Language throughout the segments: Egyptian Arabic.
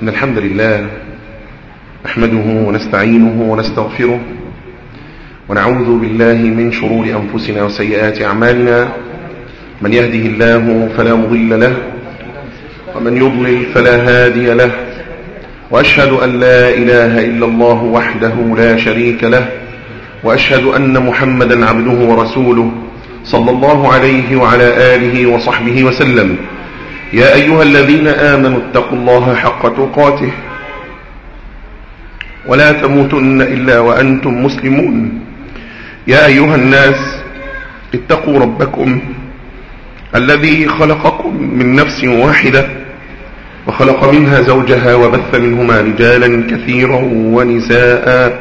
إن الحمد لله نحمده ونستعينه ونستغفره ونعوذ بالله من شرور أنفسنا وسيئات أعمالنا من يهده الله فلا مضل له ومن يضلل فلا هادي له وأشهد أن لا إله إلا الله وحده لا شريك له وأشهد أن محمدا عبده ورسوله صلى الله عليه وعلى آله وصحبه وسلم يا أيها الذين آمنوا اتقوا الله حق تقاته ولا تموتن إلا وأنتم مسلمون يا أيها الناس اتقوا ربكم الذي خلقكم من نفس واحدة وخلق منها زوجها وبث منهما رجالا كثيرا ونساء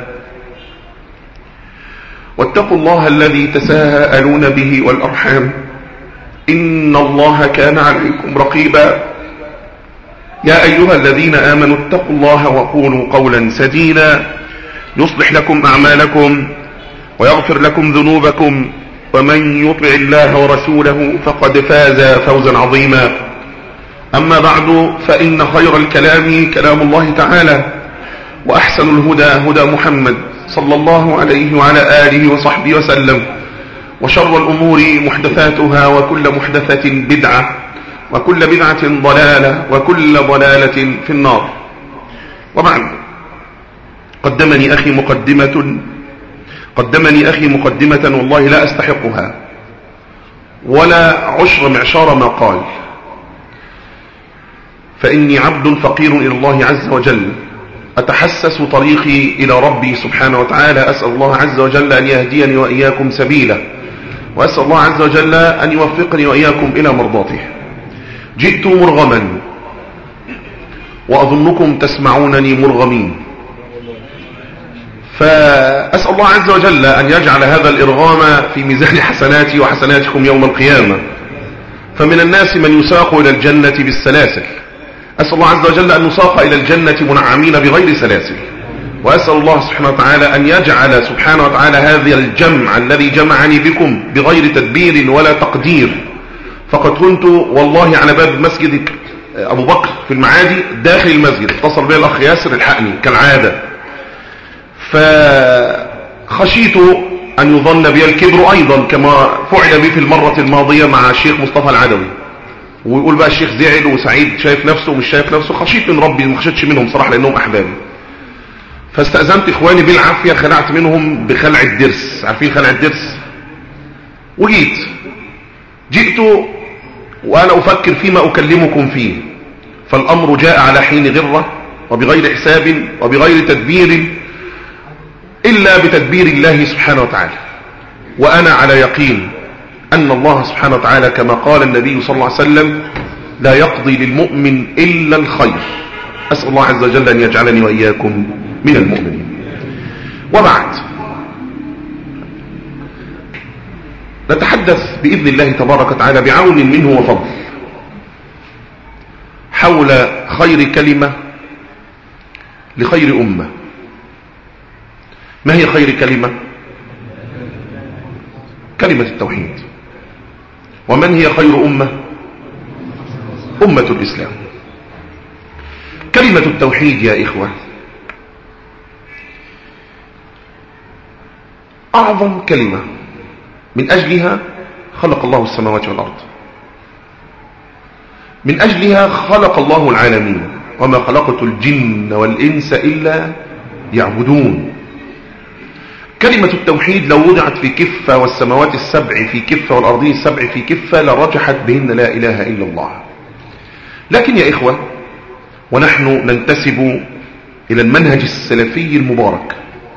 واتقوا الله الذي تساءلون به والأرحام إن الله كان عليكم رقيبا يا أيها الذين آمنوا اتقوا الله وقولوا قولا سديدا يصلح لكم أعمالكم ويغفر لكم ذنوبكم ومن يطع الله ورسوله فقد فاز فوزا عظيما أما بعد فإن خير الكلام كلام الله تعالى وأحسن الهدى هدى محمد صلى الله عليه وعلى آله وصحبه وسلم وشر الأمور محدثاتها وكل محدثة بدعة وكل بدعة ضلالة وكل ضلالة في النار وبعد قدمني أخي مقدمة قدمني أخي مقدمة والله لا أستحقها ولا عشر معشار ما قال فإني عبد فقير إلى الله عز وجل أتحسس طريقي إلى ربي سبحانه وتعالى أسأل الله عز وجل أن يهديني وإياكم سبيله وأسأل الله عز وجل أن يوفقني وإياكم إلى مرضاته جئت مرغما وأظنكم تسمعونني مرغمين فأسأل الله عز وجل أن يجعل هذا الإرغام في ميزان حسناتي وحسناتكم يوم القيامة فمن الناس من يساق إلى الجنة بالسلاسل أسأل الله عز وجل أن نساق إلى الجنة منعمين بغير سلاسل وأسأل الله سبحانه وتعالى أن يجعل سبحانه وتعالى هذا الجمع الذي جمعني بكم بغير تدبير ولا تقدير فقد كنت والله على باب مسجد أبو بكر في المعادي داخل المسجد اتصل بي الأخ ياسر الحقني كالعادة فخشيت أن يظن بي الكبر أيضا كما فعل بي في المرة الماضية مع الشيخ مصطفى العدوي ويقول بقى الشيخ زعل وسعيد شايف نفسه ومش شايف نفسه خشيت من ربي ما خشيتش منهم صراحة لأنهم أحبابي فاستأذنت إخواني بالعافية خلعت منهم بخلع الدرس عارفين خلع الدرس وجيت جئت وأنا أفكر فيما أكلمكم فيه فالأمر جاء على حين غرة وبغير حساب وبغير تدبير إلا بتدبير الله سبحانه وتعالى وأنا على يقين أن الله سبحانه وتعالى كما قال النبي صلى الله عليه وسلم لا يقضي للمؤمن إلا الخير أسأل الله عز وجل أن يجعلني وإياكم من المؤمنين وبعد نتحدث بإذن الله تبارك وتعالى بعون منه وفضل حول خير كلمة لخير أمة ما هي خير كلمة كلمة التوحيد ومن هي خير أمة أمة الإسلام كلمة التوحيد يا إخوة أعظم كلمة من أجلها خلق الله السماوات والأرض من أجلها خلق الله العالمين وما خلقت الجن والإنس إلا يعبدون كلمة التوحيد لو وضعت في كفة والسماوات السبع في كفة والأرضين السبع في كفة لرجحت بهن لا إله إلا الله لكن يا إخوة ونحن ننتسب إلى المنهج السلفي المبارك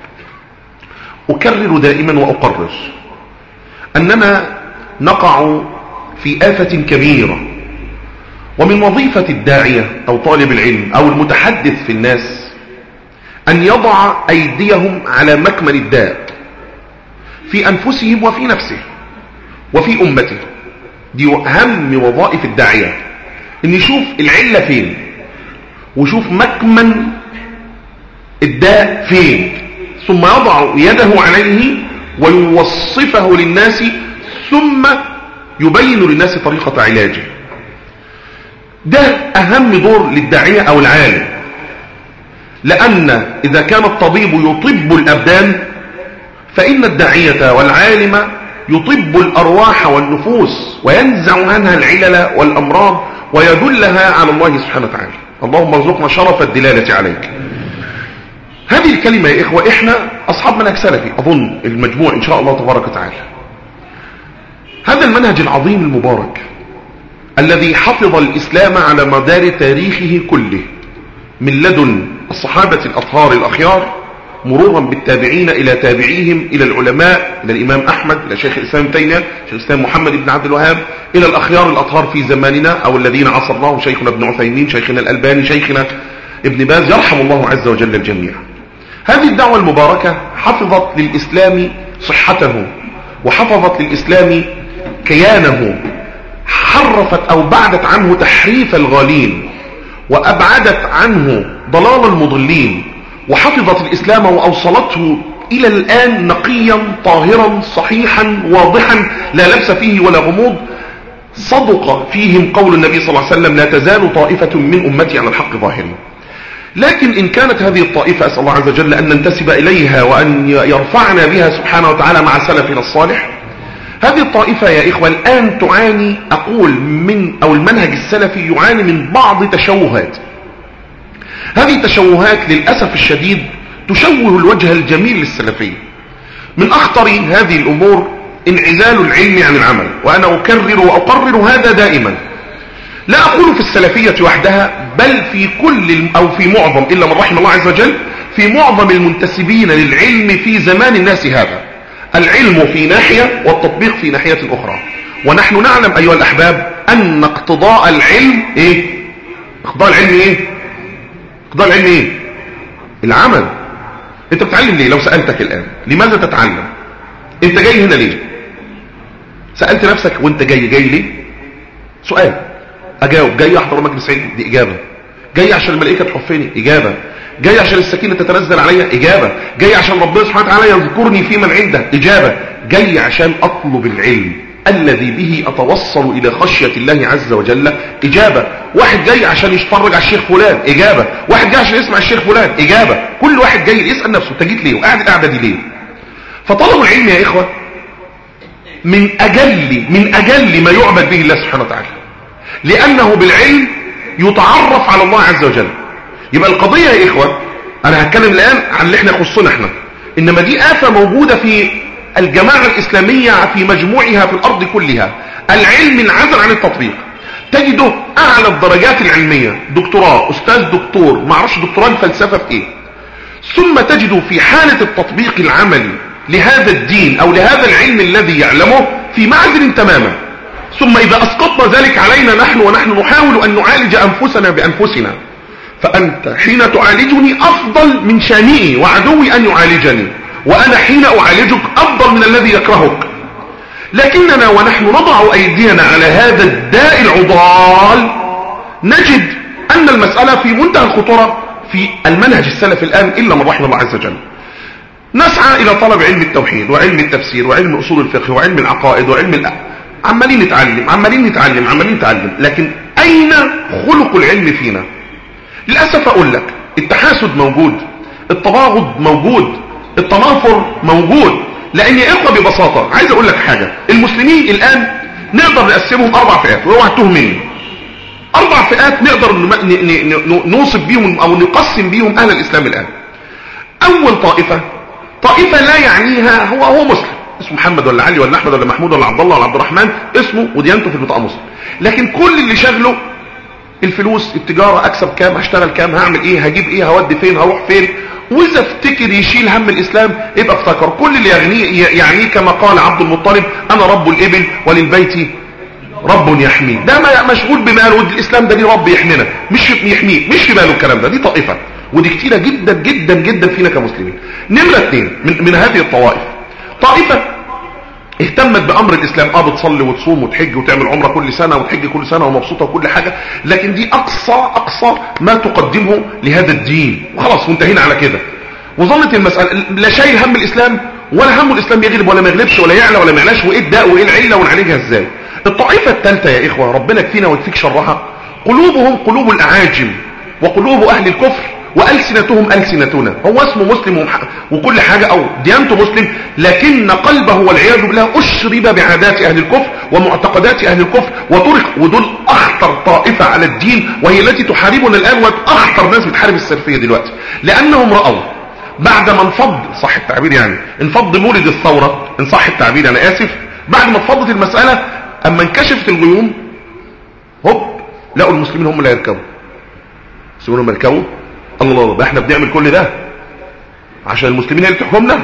أكرر دائما وأقرر أننا نقع في آفة كبيرة ومن وظيفة الداعية أو طالب العلم أو المتحدث في الناس أن يضع أيديهم على مكمن الداء في أنفسهم وفي نفسه وفي أمته دي أهم وظائف الداعية أن يشوف العلة فين ويشوف مكمن الداء فين ثم يضع يده عليه ويوصفه للناس ثم يبين للناس طريقة علاجه ده أهم دور للداعية أو العالم لأن إذا كان الطبيب يطب الأبدان فإن الداعية والعالم يطب الأرواح والنفوس وينزع عنها العلل والأمراض ويدلها على الله سبحانه وتعالى اللهم ارزقنا شرف الدلالة عليك هذه الكلمة يا إخوة إحنا أصحاب منهج سلفي أظن المجموع إن شاء الله تبارك وتعالى هذا المنهج العظيم المبارك الذي حفظ الإسلام على مدار تاريخه كله من لدن الصحابة الأطهار الأخيار مرورا بالتابعين إلى تابعيهم إلى العلماء إلى الإمام أحمد إلى شيخ الإسلام تيمية شيخ الإسلام محمد بن عبد الوهاب إلى الأخيار الأطهار في زماننا أو الذين عصرناهم شيخنا ابن عثيمين شيخنا الألباني شيخنا ابن باز يرحم الله عز وجل الجميع هذه الدعوة المباركة حفظت للإسلام صحته وحفظت للإسلام كيانه حرفت أو بعدت عنه تحريف الغالين وأبعدت عنه ضلال المضلين وحفظت الإسلام وأوصلته إلى الآن نقيا طاهرا صحيحا واضحا لا لبس فيه ولا غموض صدق فيهم قول النبي صلى الله عليه وسلم لا تزال طائفة من أمتي على الحق ظاهرين لكن إن كانت هذه الطائفة أسأل الله عز وجل أن ننتسب إليها وأن يرفعنا بها سبحانه وتعالى مع سلفنا الصالح هذه الطائفة يا إخوة الآن تعاني أقول من أو المنهج السلفي يعاني من بعض تشوهات هذه التشوهات للأسف الشديد تشوه الوجه الجميل للسلفية من أخطر هذه الأمور انعزال العلم عن العمل وأنا أكرر وأقرر هذا دائما لا أقول في السلفية وحدها بل في كل أو في معظم إلا من رحم الله عز وجل في معظم المنتسبين للعلم في زمان الناس هذا العلم في ناحية والتطبيق في ناحية أخرى ونحن نعلم أيها الأحباب أن اقتضاء العلم إيه اقتضاء العلم إيه اقتضاء العلم إيه العمل انت بتعلم ليه لو سألتك الآن لماذا تتعلم انت جاي هنا ليه سألت نفسك وانت جاي جاي ليه سؤال اجاوب جاي احضر مجلس علم دي اجابة جاي عشان الملائكة تحفني اجابة جاي عشان السكينة تتنزل عليا اجابة جاي عشان ربنا سبحانه وتعالى يذكرني في من عنده اجابة جاي عشان اطلب العلم الذي به اتوصل الى خشية الله عز وجل اجابة واحد جاي عشان يتفرج على الشيخ فلان اجابة واحد جاي عشان يسمع الشيخ فلان اجابة كل واحد جاي يسأل نفسه انت جيت ليه وقاعد القعدة دي ليه فطلب العلم يا اخوة من اجل من اجل ما يعبد به الله سبحانه وتعالى لانه بالعلم يتعرف على الله عز وجل يبقى القضية يا إخوة أنا هتكلم الآن عن اللي احنا يخصنا احنا إنما دي آفة موجودة في الجماعة الإسلامية في مجموعها في الأرض كلها العلم انعزل عن التطبيق تجده أعلى الدرجات العلمية دكتوراه أستاذ دكتور ما اعرفش دكتوراه الفلسفة في إيه ثم تجد في حالة التطبيق العملي لهذا الدين أو لهذا العلم الذي يعلمه في معزل تماما ثم إذا أسقطنا ذلك علينا نحن ونحن نحاول أن نعالج أنفسنا بأنفسنا فأنت حين تعالجني أفضل من شانئي وعدوي أن يعالجني وأنا حين أعالجك أفضل من الذي يكرهك لكننا ونحن نضع أيدينا على هذا الداء العضال نجد أن المسألة في منتهى الخطورة في المنهج السلفي الآن إلا من رحم الله عز وجل نسعى إلى طلب علم التوحيد وعلم التفسير وعلم أصول الفقه وعلم العقائد وعلم الأ... عمالين نتعلم عمالين نتعلم عمالين نتعلم لكن أين خلق العلم فينا للأسف أقول لك التحاسد موجود التباغض موجود التنافر موجود لأن يا إخوة ببساطة عايز أقول لك حاجة المسلمين الآن نقدر نقسمهم أربع فئات واوعى تتوه مني أربع فئات نقدر نوصف بيهم أو نقسم بيهم أهل الإسلام الآن أول طائفة طائفة لا يعنيها هو هو مسلم اسمه محمد ولا علي ولا أحمد ولا محمود ولا عبد الله ولا عبد الرحمن اسمه وديانته في البطاقة مسلم لكن كل اللي شغله الفلوس التجارة اكسب كام هشتغل كام هعمل ايه هجيب ايه هودي فين هروح فين واذا افتكر يشيل هم الاسلام يبقى افتكر كل اللي يغنيه يعني كما قال عبد المطلب انا رب الابل وللبيت رب يحميه ده ما مشغول بماله الاسلام ده ليه رب يحمينا مش يحميه مش في باله الكلام ده دي طائفة ودي كتيرة جدا جدا جدا فينا كمسلمين نمرة اثنين من, من هذه الطوائف طائفة اهتمت بامر الاسلام اه بتصلي وتصوم وتحج وتعمل عمره كل سنه وتحج كل سنه ومبسوطه وكل حاجه لكن دي اقصى اقصى ما تقدمه لهذا الدين وخلاص وانتهينا على كده وظلت المساله لا شايل هم الاسلام ولا هم الاسلام يغلب ولا ما يغلبش ولا يعلى ولا ما يعلاش وايه الداء وايه العله ونعالجها ازاي الطائفه الثالثه يا اخوه ربنا يكفينا ويكفيك شرها قلوبهم قلوب الاعاجم وقلوب اهل الكفر وألسنتهم ألسنتنا هو اسمه مسلم وكل حاجة أو ديانته مسلم لكن قلبه والعياذ بالله أشرب بعادات أهل الكفر ومعتقدات أهل الكفر وطرق ودول أخطر طائفة على الدين وهي التي تحاربنا الآن وأخطر ناس بتحارب السلفية دلوقتي لأنهم رأوا بعد ما انفض صح التعبير يعني انفض مولد الثورة ان صح التعبير أنا آسف بعد ما انفضت المسألة أما انكشفت الغيوم هوب لقوا المسلمين هم اللي هيركبوا المسلمين هم يركبوا الله الله احنا بنعمل كل ده عشان المسلمين اللي تحكمنا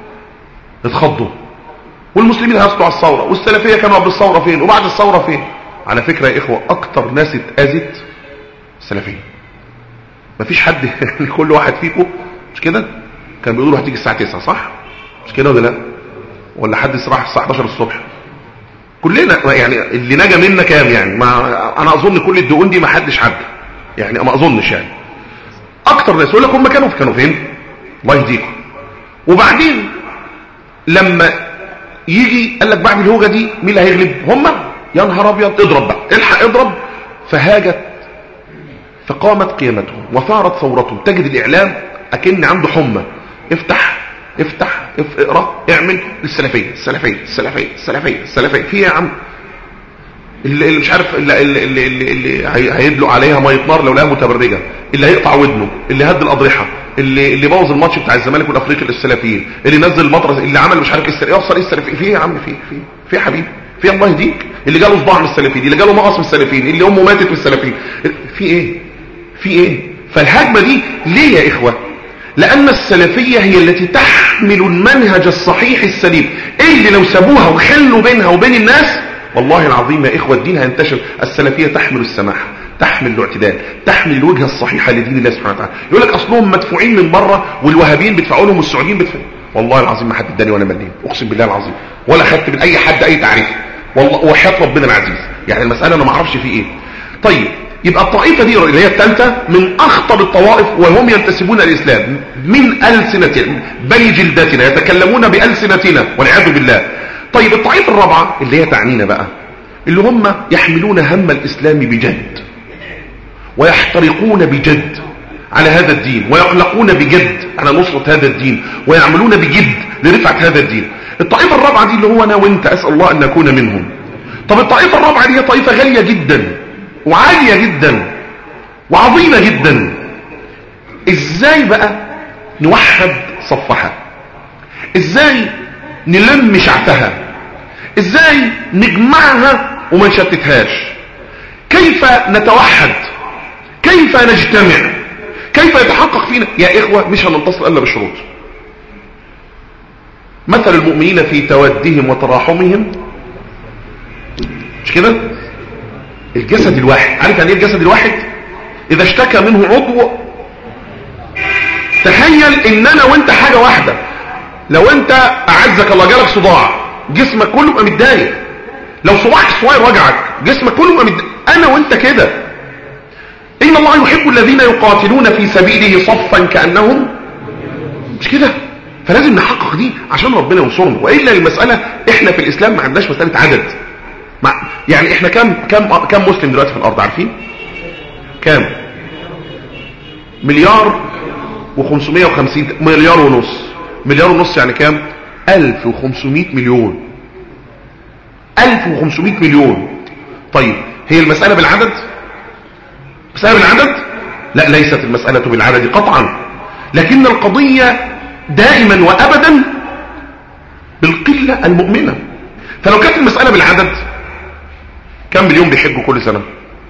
اتخضوا والمسلمين هيسطوا على الثوره والسلفيه كانوا قبل الثوره فين وبعد الثوره فين على فكره يا اخوه اكتر ناس اتاذت السلفيه مفيش حد يعني كل واحد فيكم مش كده كان بيقولوا هتيجي الساعه 9 صح مش كده ولا لا ولا حد راح الساعه 11 الصبح كلنا يعني اللي نجا منا كام يعني ما انا اظن كل الدقون دي ما حدش عدى يعني ما اظنش يعني اكتر ناس يقول لك هم كانوا كانوا فين الله يهديكم وبعدين لما يجي قال لك بعد الهوجه دي مين اللي هيغلب هم يا نهار ابيض اضرب بقى الحق اضرب فهاجت فقامت قيامتهم وثارت ثورتهم تجد الاعلام اكن عنده حمى افتح افتح اقرا اعمل السلفيه السلفيه السلفيه السلفيه السلفيه في يا عم اللي, اللي مش عارف اللي, اللي, اللي, اللي هيدلق عليها ميه نار لو لقاها متبرجه اللي هيقطع ودنه اللي هد الاضرحه اللي اللي بوظ الماتش بتاع الزمالك والافريقي للسلفيين اللي نزل المطرز اللي عمل مش عارف ايه السلفيين يوصل ايه السلفيين في يا عم في في في يا حبيبي في الله يهديك اللي جاله صباع من السلفيين اللي جاله مقص من السلفيين اللي امه ماتت من السلفيين في ايه في ايه فالهجمه دي ليه يا اخوه لأن السلفية هي التي تحمل المنهج الصحيح السليم اللي لو سابوها وخلوا بينها وبين الناس والله العظيم يا إخوة الدين هينتشر السلفية تحمل السماحة تحمل الاعتدال تحمل الوجهة الصحيحة لدين الله سبحانه وتعالى يقول لك أصلهم مدفوعين من بره والوهابيين بيدفعوا لهم والسعوديين بيدفعوا والله العظيم ما حد اداني ولا مليم اقسم بالله العظيم ولا خدت من اي حد اي تعريف والله وحياه ربنا العزيز يعني المساله انا ما اعرفش في ايه طيب يبقى الطائفة دي اللي هي الثالثة من أخطر الطوائف وهم ينتسبون الإسلام من ألسنتنا بني جلدتنا يتكلمون بألسنتنا والعياذ بالله طيب الطائفة الرابعة اللي هي تعنينا بقى اللي هم يحملون هم الإسلام بجد ويحترقون بجد على هذا الدين ويقلقون بجد على نصرة هذا الدين ويعملون بجد لرفعة هذا الدين الطائفة الرابعة دي اللي هو أنا وإنت أسأل الله أن نكون منهم طب الطائفة الرابعة دي هي طائفة غالية جدا وعالية جدا وعظيمة جدا ازاي بقى نوحد صفها ازاي نلم شعتها ازاي نجمعها وما نشتتهاش كيف نتوحد كيف نجتمع كيف يتحقق فينا يا اخوة مش هننتصر الا بشروط مثل المؤمنين في تودهم وتراحمهم مش كده الجسد الواحد عارف يعني ايه الجسد الواحد اذا اشتكى منه عضو تخيل ان انا وانت حاجة واحدة لو انت اعزك الله جالك صداع جسمك كله يبقى متضايق لو صباعك صغير وجعك جسمك كله يبقى متضايق انا وانت كده ان الله يحب الذين يقاتلون في سبيله صفا كانهم مش كده فلازم نحقق دي عشان ربنا ينصرنا والا المساله احنا في الاسلام ما عندناش مساله عدد مع يعني احنا كم كم كم مسلم دلوقتي في الارض عارفين كام مليار و550 مليار ونص مليار ونص يعني كام 1500 مليون 1500 مليون طيب هي المسألة بالعدد مسألة بالعدد لا ليست المسألة بالعدد قطعا لكن القضية دائما وابدا بالقلة المؤمنة فلو كانت المسألة بالعدد كم مليون بيحجوا كل سنة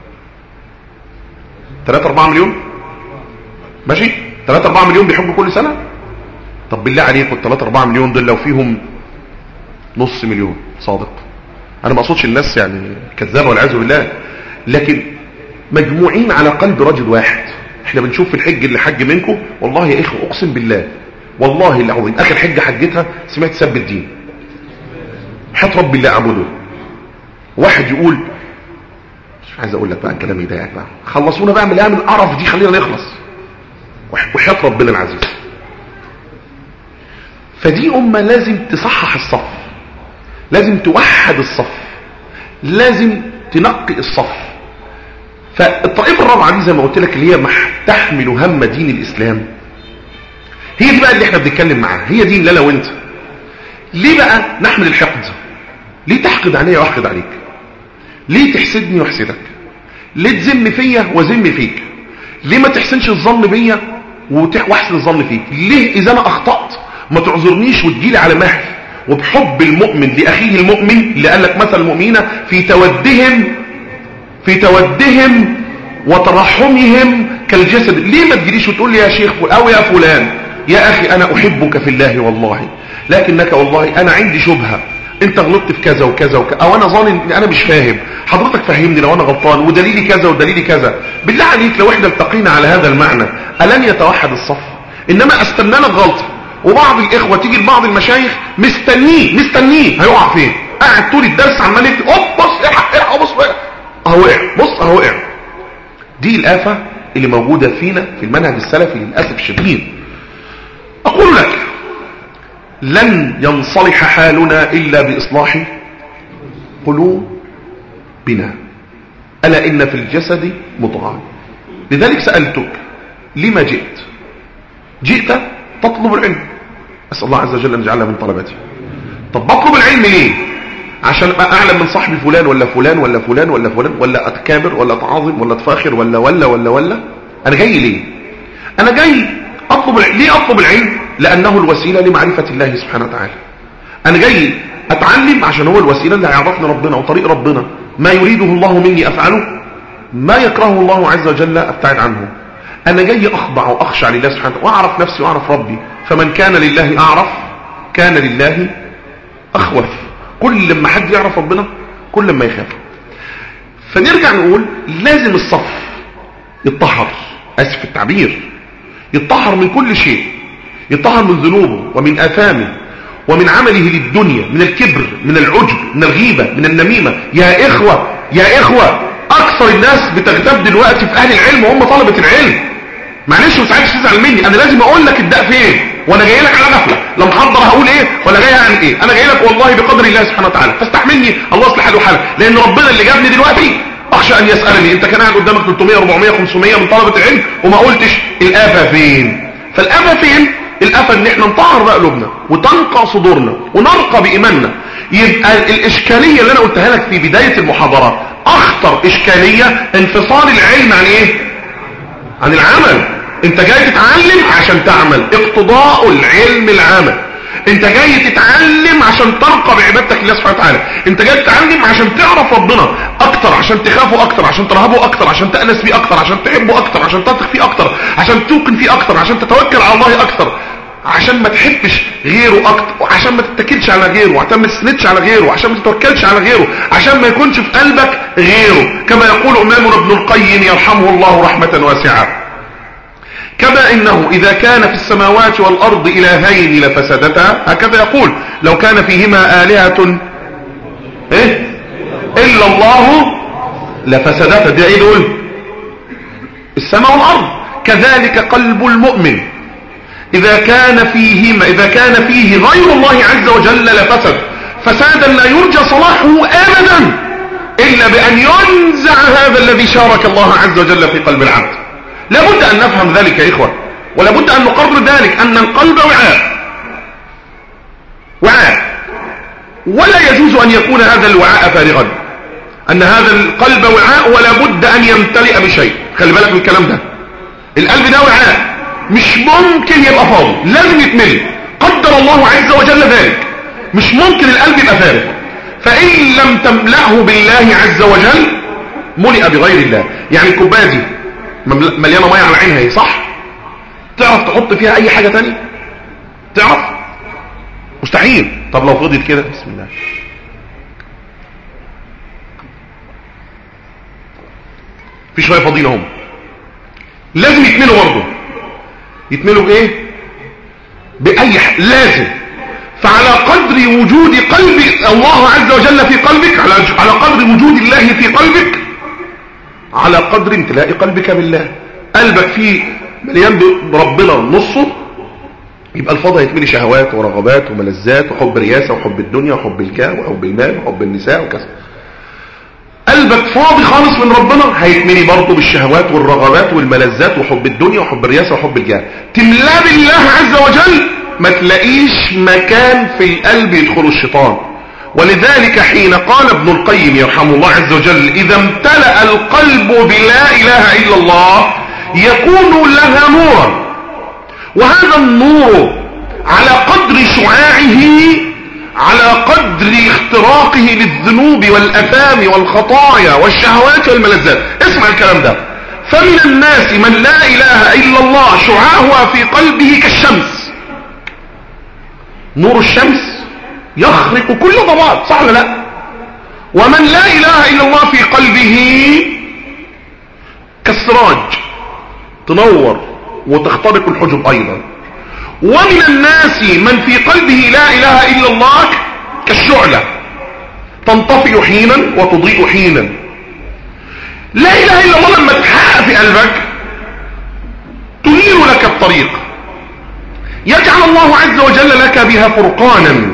3 4 مليون ماشي 3 4 مليون بيحجوا كل سنة طب بالله عليكم 3 4 مليون دول لو فيهم نص مليون صادق انا ما اقصدش الناس يعني كذابه والعياذ بالله لكن مجموعين على قلب رجل واحد احنا بنشوف في الحج اللي حج منكم والله يا اخوه اقسم بالله والله العظيم اخر حجه حجتها سمعت سب الدين حط رب الله اعبده واحد يقول مش عايز اقول لك بقى الكلام يضايقك بقى خلصونا بقى من الايام القرف دي خلينا نخلص وحياة ربنا العزيز فدي امه لازم تصحح الصف لازم توحد الصف لازم تنقي الصف فالطائفة الرابعة دي زي ما قلت لك اللي هي تحمل هم دين الإسلام هي دي بقى اللي احنا بنتكلم معاها هي دي اللي انا وانت ليه بقى نحمل الحقد ليه تحقد عليا واحقد عليك ليه تحسدني واحسدك ليه تذم فيا وذم فيك ليه ما تحسنش الظن بيا واحسن الظن فيك ليه اذا انا اخطأت ما تعذرنيش وتجيلي على مهل وبحب المؤمن لأخيه المؤمن اللي قال لك مثل المؤمنين في تودهم في تودهم وترحمهم كالجسد ليه ما تجيليش وتقول لي يا شيخ او يا فلان يا اخي انا احبك في الله والله لكنك والله انا عندي شبهة انت غلطت في كذا وكذا وكذا او انا ظانن ان انا مش فاهم حضرتك فهمني لو انا غلطان ودليلي كذا ودليلي كذا بالله عليك لو احنا التقينا على هذا المعنى الن يتوحد الصف انما استنى لك غلطه وبعض الاخوه تيجي لبعض المشايخ مستنيه مستنيه هيقع فين قاعد طول الدرس عمال يكتب اوب بص الحق الحق بص اهو وقع بص اهو وقع دي الافه اللي موجوده فينا في المنهج السلفي للاسف الشديد اقول لك لن ينصلح حالنا إلا بإصلاح قلوبنا ألا إن في الجسد مضغة لذلك سألتك لما جئت جئت تطلب العلم أسأل الله عز وجل أن يجعلنا من طلبته طب بطلب العلم ليه عشان أعلم من صاحبي فلان ولا فلان ولا فلان ولا فلان ولا أتكابر ولا أتعاظم ولا أتفاخر ولا ولا ولا ولا أنا جاي ليه أنا جاي أطلب العلم ليه أطلب العلم لأنه الوسيلة لمعرفة الله سبحانه وتعالى أنا جاي أتعلم عشان هو الوسيلة اللي هيعرفني ربنا وطريق ربنا ما يريده الله مني أفعله ما يكرهه الله عز وجل أبتعد عنه أنا جاي أخضع وأخشع لله سبحانه وتعالى وأعرف نفسي وأعرف ربي فمن كان لله أعرف كان لله أخوف كل لما حد يعرف ربنا كل لما يخاف فنرجع نقول لازم الصف يتطهر أسف التعبير يتطهر من كل شيء يطهر من ذنوبه ومن آثامه ومن عمله للدنيا من الكبر من العجب من الغيبة من النميمة يا إخوة يا إخوة أكثر الناس بتغتاب دلوقتي في أهل العلم وهم طلبة العلم معلش وساعتش تزعل مني أنا لازم أقول لك الداء فين وأنا جاي لك على غفلة لا محضر هقول إيه ولا جاي أعمل إيه أنا جاي لك والله بقدر الله سبحانه وتعالى فاستحملني الله يصلح حاله وحاله لأن ربنا اللي جابني دلوقتي أخشى أن يسألني أنت كان قاعد قدامك 300 400 500 من طلبة العلم وما قلتش الآفة فين فالآفة فين الافه ان احنا نطهر بقى قلوبنا وتنقى صدورنا ونرقى بايماننا يبقى الاشكاليه اللي انا قلتها لك في بدايه المحاضره اخطر اشكاليه انفصال العلم عن ايه عن العمل انت جاي تتعلم عشان تعمل اقتضاء العلم العمل انت جاي تتعلم عشان ترقى بعبادتك لله سبحانه وتعالى انت جاي تتعلم عشان تعرف ربنا اكتر عشان تخافه اكتر عشان ترهبه اكتر عشان تأنس فيه اكتر عشان تحبه اكتر عشان تثق فيه اكتر عشان توقن فيه اكتر عشان تتوكل على الله اكتر عشان ما تحبش غيره اكتر وعشان ما تتكلش على غيره وعشان ما تسندش على غيره وعشان ما تتوكلش على غيره عشان ما يكونش في قلبك غيره كما يقول امامنا ابن القيم يرحمه الله رحمة واسعة كما انه اذا كان في السماوات والارض الهين لفسدتا هكذا يقول لو كان فيهما الهة ايه الا الله لفسدتا ده ايه دول السماء والارض كذلك قلب المؤمن إذا كان فيهما إذا كان فيه غير الله عز وجل لفسد فسادا لا يرجى صلاحه أبدا إلا بأن ينزع هذا الذي شارك الله عز وجل في قلب العبد لابد أن نفهم ذلك يا إخوة ولابد أن نقرر ذلك أن القلب وعاء وعاء ولا يجوز أن يكون هذا الوعاء فارغا أن هذا القلب وعاء ولا بد أن يمتلئ بشيء خلي بالك من الكلام ده القلب ده وعاء مش ممكن يبقى فاضي لازم يتملي قدر الله عز وجل ذلك مش ممكن القلب يبقى فارغ فإن لم تملأه بالله عز وجل ملئ بغير الله يعني الكوبايه دي مليانه ميه على عينها ايه صح تعرف تحط فيها اي حاجه تانية تعرف مستحيل طب لو فضيت كده بسم الله في شويه فاضيين اهم لازم يتملوا برضه يتملوا بايه باي حاجه لازم فعلى قدر وجود قلب الله عز وجل في قلبك على على قدر وجود الله في قلبك على قدر امتلاء قلبك بالله قلبك فيه مليان بربنا نصه يبقى الفضل هيتملي شهوات ورغبات وملذات وحب رياسه وحب الدنيا وحب الكاه وحب المال وحب النساء وكذا قلبك فاضي خالص من ربنا هيتمني برضه بالشهوات والرغبات والملذات وحب الدنيا وحب الرياسة وحب الجاه تملا بالله عز وجل ما تلاقيش مكان في القلب يدخل الشيطان ولذلك حين قال ابن القيم يرحمه الله عز وجل إذا امتلأ القلب بلا إله إلا الله يكون لها نورا وهذا النور على قدر شعاعه على قدر اختراقه للذنوب والأثام والخطايا والشهوات والملذات اسمع الكلام ده فمن الناس من لا إله إلا الله شعاعها في قلبه كالشمس نور الشمس يخرق كل ضباب صح ولا لا ومن لا إله إلا الله في قلبه كالسراج تنور وتخترق الحجب أيضا ومن الناس من في قلبه لا إله إلا الله كالشعلة تنطفئ حينا وتضيء حينا لا إله إلا الله لما تحقق في قلبك تنير لك الطريق يجعل الله عز وجل لك بها فرقانا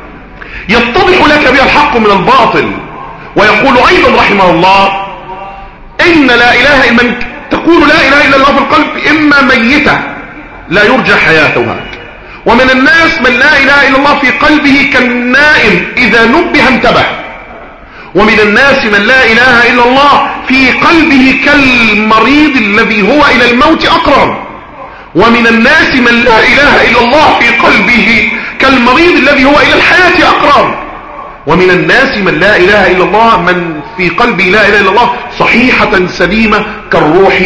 يتضح لك بها الحق من الباطل ويقول أيضا رحمه الله إن لا إله إلا من تقول لا إله إلا الله في القلب إما ميتة لا يرجى حياتها ومن الناس من لا إله إلا الله في قلبه كالنائم إذا نبه انتبه ومن الناس من لا إله إلا الله في قلبه كالمريض الذي هو إلى الموت أقرب ومن الناس من لا إله إلا الله في قلبه كالمريض الذي هو إلى الحياة أقرب ومن الناس من لا إله إلا الله من في قلبه لا إله إلا الله صحيحة سليمة كالروح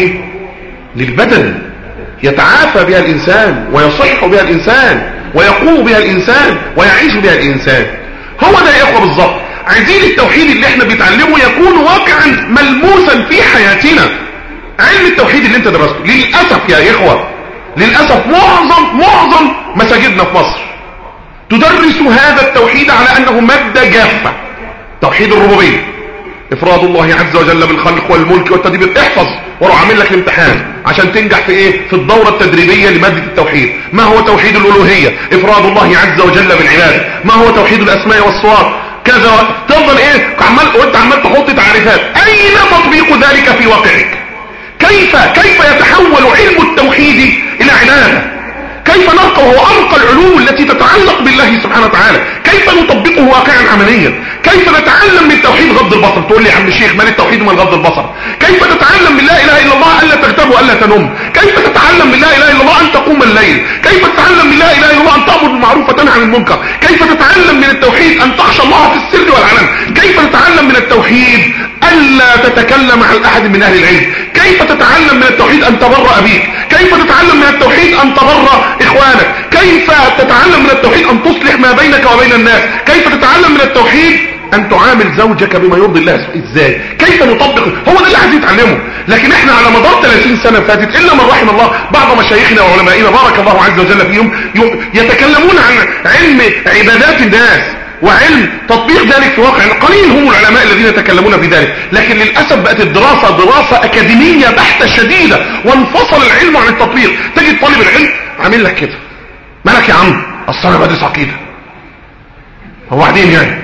للبدن يتعافى بها الإنسان ويصح بها الإنسان ويقوم بها الإنسان ويعيش بها الإنسان هو ده يا إخوة بالظبط عايزين التوحيد اللي احنا بنتعلمه يكون واقعا ملموسا في حياتنا علم التوحيد اللي انت درسته للأسف يا إخوة للأسف معظم معظم مساجدنا في مصر تدرس هذا التوحيد على أنه مادة جافة توحيد الربوبية افراد الله عز وجل بالخلق والملك والتدبير احفظ واروح عامل لك الامتحان عشان تنجح في ايه في الدورة التدريبية لمادة التوحيد ما هو توحيد الالوهية افراد الله عز وجل بالعبادة ما هو توحيد الاسماء والصفات كذا تفضل ايه عمال وانت عمال تحط تعريفات اين تطبيق ذلك في واقعك كيف كيف يتحول علم التوحيد الى عباده كيف نرقى وهو أرقى العلوم التي تتعلق بالله سبحانه وتعالى كيف نطبقه واقعا عمليا كيف نتعلم من التوحيد غض البصر تقول لي يا عم الشيخ مال التوحيد ومال غض البصر كيف تتعلم من لا اله الا الله الا تغتاب والا تنم كيف تتعلم من لا اله الا الله ان تقوم الليل كيف تتعلم من لا اله الا الله ان تعبد بالمعروف وتنهى عن المنكر كيف تتعلم من التوحيد ان تخشى الله في السر والعلن كيف تتعلم من التوحيد الا تتكلم عن احد من اهل العلم كيف تتعلم من التوحيد ان تبر ابيك كيف تتعلم من التوحيد ان تبر اخوانك كيف تتعلم من التوحيد ان تصلح ما بينك وبين الناس كيف تتعلم من التوحيد ان تعامل زوجك بما يرضي الله ازاي كيف نطبق هو ده اللي عايز يتعلمه لكن احنا على مدار 30 سنة فاتت الا من رحم الله بعض مشايخنا وعلمائنا بارك الله عز وجل فيهم يتكلمون عن علم عبادات الناس وعلم تطبيق ذلك في واقع قليل هم العلماء الذين يتكلمون في ذلك لكن للأسف بقت الدراسة دراسة أكاديمية بحتة شديدة وانفصل العلم عن التطبيق تجد طالب العلم عامل لك كده مالك يا عم اصل انا بدرس عقيده هو بعدين يعني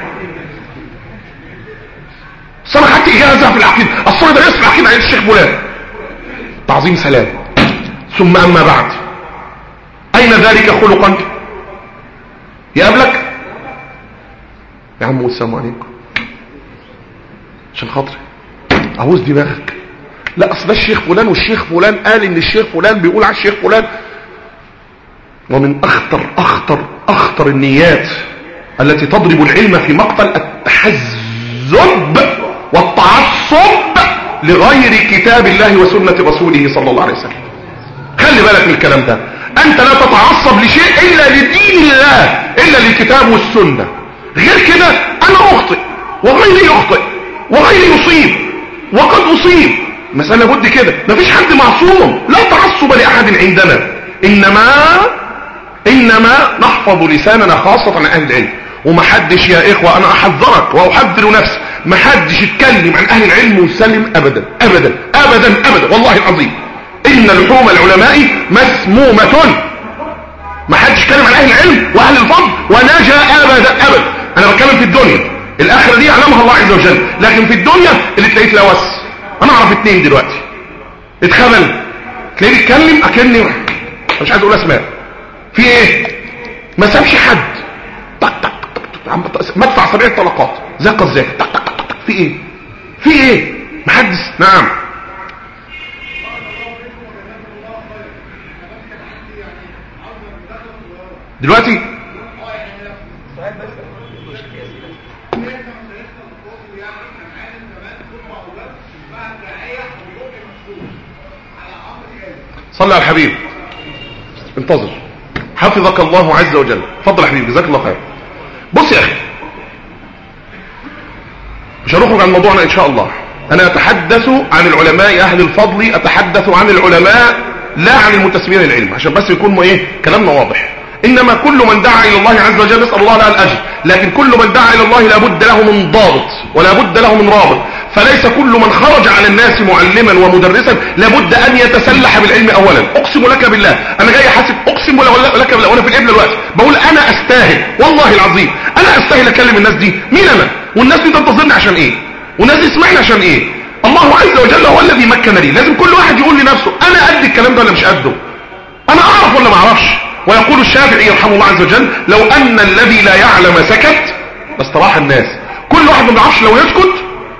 اصل انا خدت اجازه في العقيده اصل انا درست العقيده عند الشيخ فلان تعظيم سلام ثم اما بعد اين ذلك خلقا يقابلك يا عم السلام عليكم عشان خاطري عاوز دماغك لا اصل ده الشيخ فلان والشيخ فلان قال ان الشيخ فلان بيقول على الشيخ فلان ومن اخطر اخطر اخطر النيات التي تضرب العلم في مقتل التحزب والتعصب لغير كتاب الله وسنة رسوله صلى الله عليه وسلم خلي بالك من الكلام ده انت لا تتعصب لشيء الا لدين الله الا للكتاب والسنة غير كده انا اخطئ وغيري يخطئ وغيري يصيب وقد اصيب مسألة بد كده مفيش حد معصوم لا تعصب لاحد عندنا انما انما نحفظ لساننا خاصة عن اهل العلم ومحدش يا اخوة انا احذرك واحذر نفسي محدش يتكلم عن اهل العلم ويسلم ابدا ابدا ابدا ابدا والله العظيم ان لحوم العلماء مسمومة محدش يتكلم عن اهل العلم واهل الفضل ونجا ابدا ابدا انا بتكلم في الدنيا الاخره دي يعلمها الله عز وجل لكن في الدنيا اللي تلاقيه تلوث انا اعرف اتنين دلوقتي اتخبل تلاقيه بيتكلم اكني مش عايز اقول اسماء في ايه ما سابش حد طق طق طق مدفع سبيع الطلقات زي القذافي طق طق طق في ايه في ايه محدث نعم دلوقتي صلى على الحبيب انتظر حفظك الله عز وجل فضل يا حبيبي جزاك الله خير بص يا اخي مش هنخرج عن موضوعنا ان شاء الله انا اتحدث عن العلماء اهل الفضل اتحدث عن العلماء لا عن المنتسبين للعلم عشان بس يكون ايه كلامنا واضح انما كل من دعا الى الله عز وجل نسال الله له الاجر لكن كل من دعا الى الله لابد له من ضابط ولا بد له من رابط فليس كل من خرج على الناس معلما ومدرسا لابد ان يتسلح بالعلم اولا اقسم لك بالله انا جاي حاسب اقسم لك بالله وانا في الابن دلوقتي بقول انا استاهل والله العظيم انا استاهل اكلم الناس دي مين انا والناس دي تنتظرني عشان ايه والناس دي تسمعني عشان ايه الله عز وجل هو الذي مكن لي لازم كل واحد يقول لنفسه انا قد الكلام ده ولا مش قده انا اعرف ولا ما اعرفش ويقول الشافعي يرحمه الله عز وجل لو ان الذي لا يعلم سكت لاستراح الناس كل واحد ما بيعرفش لو يسكت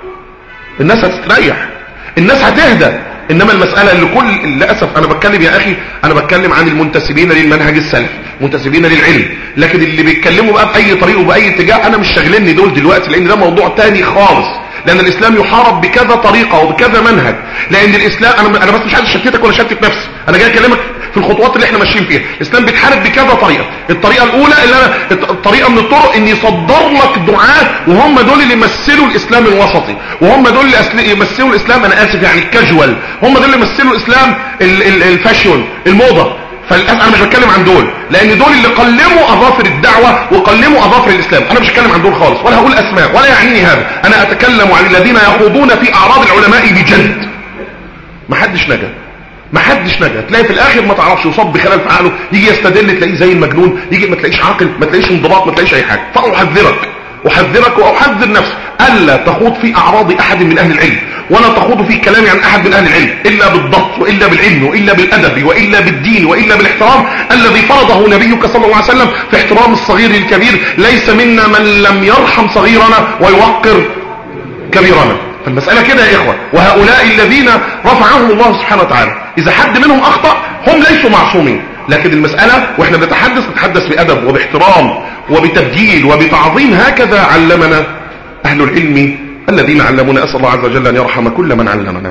الناس هتستريح الناس هتهدى انما المسألة اللي كل للأسف انا بتكلم يا اخي انا بتكلم عن المنتسبين للمنهج السلفي منتسبين للعلم لكن اللي بيتكلموا بقى باي طريق وباي اتجاه انا مش شاغلني دول دلوقتي لان ده موضوع تاني خالص لان الاسلام يحارب بكذا طريقة وبكذا منهج لان الاسلام انا انا بس مش عايز اشتتك ولا اشتت نفسي انا جاي اكلمك في الخطوات اللي احنا ماشيين فيها الاسلام بيتحارب بكذا طريقة الطريقة الاولى اللي انا الطريقة من الطرق ان يصدر لك دعاة وهم دول اللي يمثلوا الاسلام الوسطي وهم دول اللي يمثلوا الاسلام انا اسف يعني الكاجوال هم دول اللي يمثلوا الاسلام الفاشون الموضة فللاسف انا مش بتكلم عن دول لان دول اللي قلموا اظافر الدعوة وقلموا اظافر الاسلام انا مش بتكلم عن دول خالص ولا هقول اسماء ولا يعنيني هذا انا اتكلم عن الذين يخوضون في اعراض العلماء بجد ما حدش نجا ما حدش نجا تلاقي في الاخر ما تعرفش يصاب بخلل في عقله يجي يستدل تلاقيه زي المجنون يجي ما تلاقيش عاقل ما تلاقيش انضباط ما تلاقيش اي حاجه فاحذرك احذرك واحذر نفسي الا تخوض في اعراض احد من اهل العلم ولا تخوض في كلام عن احد من اهل العلم الا بالضبط والا بالعلم والا بالادب والا بالدين والا بالاحترام الذي فرضه نبيك صلى الله عليه وسلم في احترام الصغير الكبير ليس منا من لم يرحم صغيرنا ويوقر كبيرنا فالمسألة كده يا إخوة وهؤلاء الذين رفعهم الله سبحانه وتعالى إذا حد منهم أخطأ هم ليسوا معصومين لكن المسألة وإحنا بنتحدث نتحدث بأدب وباحترام وبتبجيل وبتعظيم هكذا علمنا أهل العلم الذين علمونا أسأل الله عز وجل أن يرحم كل من علمنا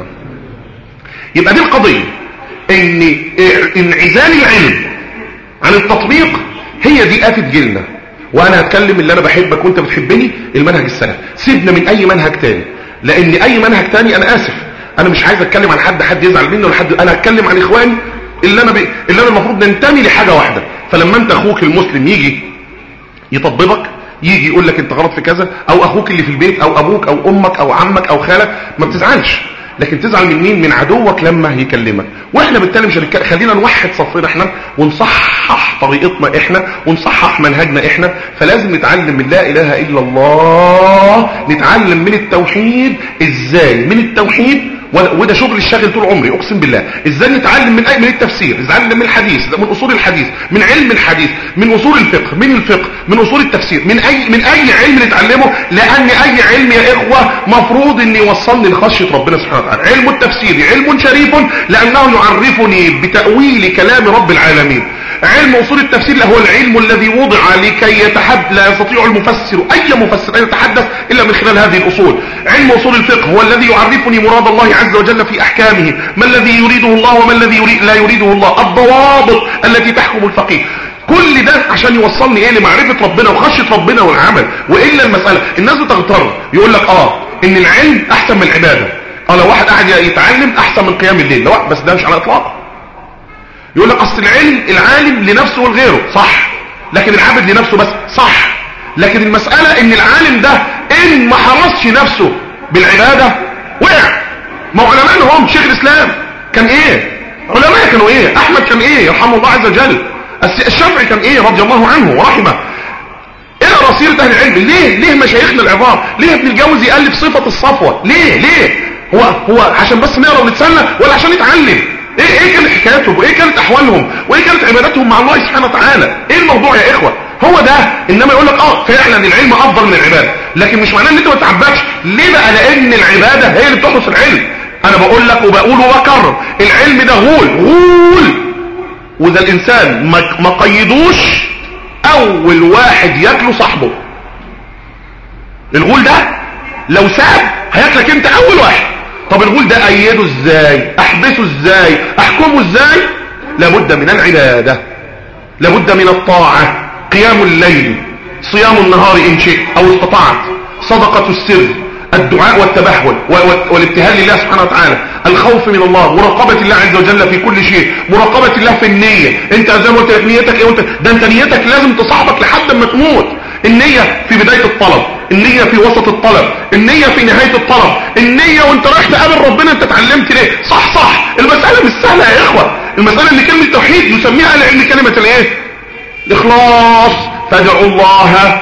يبقى دي القضية إن انعزال العلم عن التطبيق هي دي آفة جيلنا وأنا هتكلم اللي أنا بحبك وأنت بتحبني المنهج السلف سيبنا من أي منهج تاني لان اي منهج تاني انا اسف انا مش عايز اتكلم عن حد حد يزعل مني ولا حد انا هتكلم عن اخواني اللي انا ب... اللي انا المفروض ننتمي لحاجه واحده فلما انت اخوك المسلم يجي يطببك يجي يقول لك انت غلط في كذا او اخوك اللي في البيت او ابوك او امك او عمك او خالك ما بتزعلش لكن تزعل من مين من عدوك لما يكلمك واحنا بالتالي مش هنتكلم خلينا نوحد صفنا احنا ونصحح طريقتنا احنا ونصحح منهجنا احنا فلازم نتعلم من لا اله الا الله نتعلم من التوحيد ازاي من التوحيد وده شغل الشاغل طول عمري اقسم بالله ازاي نتعلم من اي من التفسير نتعلم من الحديث من اصول الحديث من علم الحديث من اصول الفقه من الفقه من اصول التفسير من اي من اي علم نتعلمه لان اي علم يا اخوه مفروض ان يوصلني لخشيه ربنا سبحانه وتعالى علم التفسير علم شريف لانه يعرفني بتاويل كلام رب العالمين علم اصول التفسير هو العلم الذي وضع لكي يتحدث لا يستطيع المفسر اي مفسر ان يتحدث الا من خلال هذه الاصول علم اصول الفقه هو الذي يعرفني مراد الله عز وجل في احكامه ما الذي يريده الله وما الذي يريد لا يريده الله الضوابط التي تحكم الفقيه كل ده عشان يوصلني ايه لمعرفة ربنا وخشية ربنا والعمل والا المسألة الناس بتغتر يقول لك اه ان العلم احسن من العبادة اه لو واحد قاعد يتعلم احسن من قيام الليل لو بس ده مش على اطلاق يقول لك اصل العلم العالم لنفسه ولغيره صح لكن العابد لنفسه بس صح لكن المسألة ان العالم ده ان ما حرصش نفسه بالعبادة وقع ما علماء هم شيخ الاسلام كان ايه علماء كانوا ايه احمد كان ايه يرحمه الله عز وجل الشافعي كان ايه رضي الله عنه ورحمه اقرا اقرا سيره اهل العلم ليه ليه مشايخنا العظام ليه ابن الجوزي الف صفه الصفوه ليه ليه هو هو عشان بس نقرا ونتسلى ولا عشان نتعلم ايه ايه كانت حكاياتهم وايه كانت احوالهم وايه كانت عباداتهم مع الله سبحانه وتعالى ايه الموضوع يا اخوه هو ده انما يقول لك اه فعلا العلم افضل من العباده لكن مش معناه ان انت ما تعبدش ليه بقى لان العباده هي اللي بتحدث العلم انا بقول لك وبقول وبكرر العلم ده غول غول واذا الانسان ما قيدوش اول واحد ياكله صاحبه الغول ده لو ساب هياكلك انت اول واحد طب الغول ده ايده ازاي احبسه ازاي احكمه ازاي لابد من العبادة لابد من الطاعة قيام الليل صيام النهار ان شئت او استطعت صدقة السر الدعاء والتبهل والابتهال لله سبحانه وتعالى الخوف من الله مراقبة الله عز وجل في كل شيء مراقبة الله في النية انت زي ما قلت لك نيتك ايه وانت ده انت نيتك لازم تصاحبك لحد ما تموت النية في بداية الطلب النية في وسط الطلب النية في نهاية الطلب النية وانت رايح تقابل ربنا انت اتعلمت ليه صح صح المسألة مش سهلة يا اخوة المسألة ان كلمة توحيد يسميها لعلم كلمة الايه الاخلاص فادعوا الله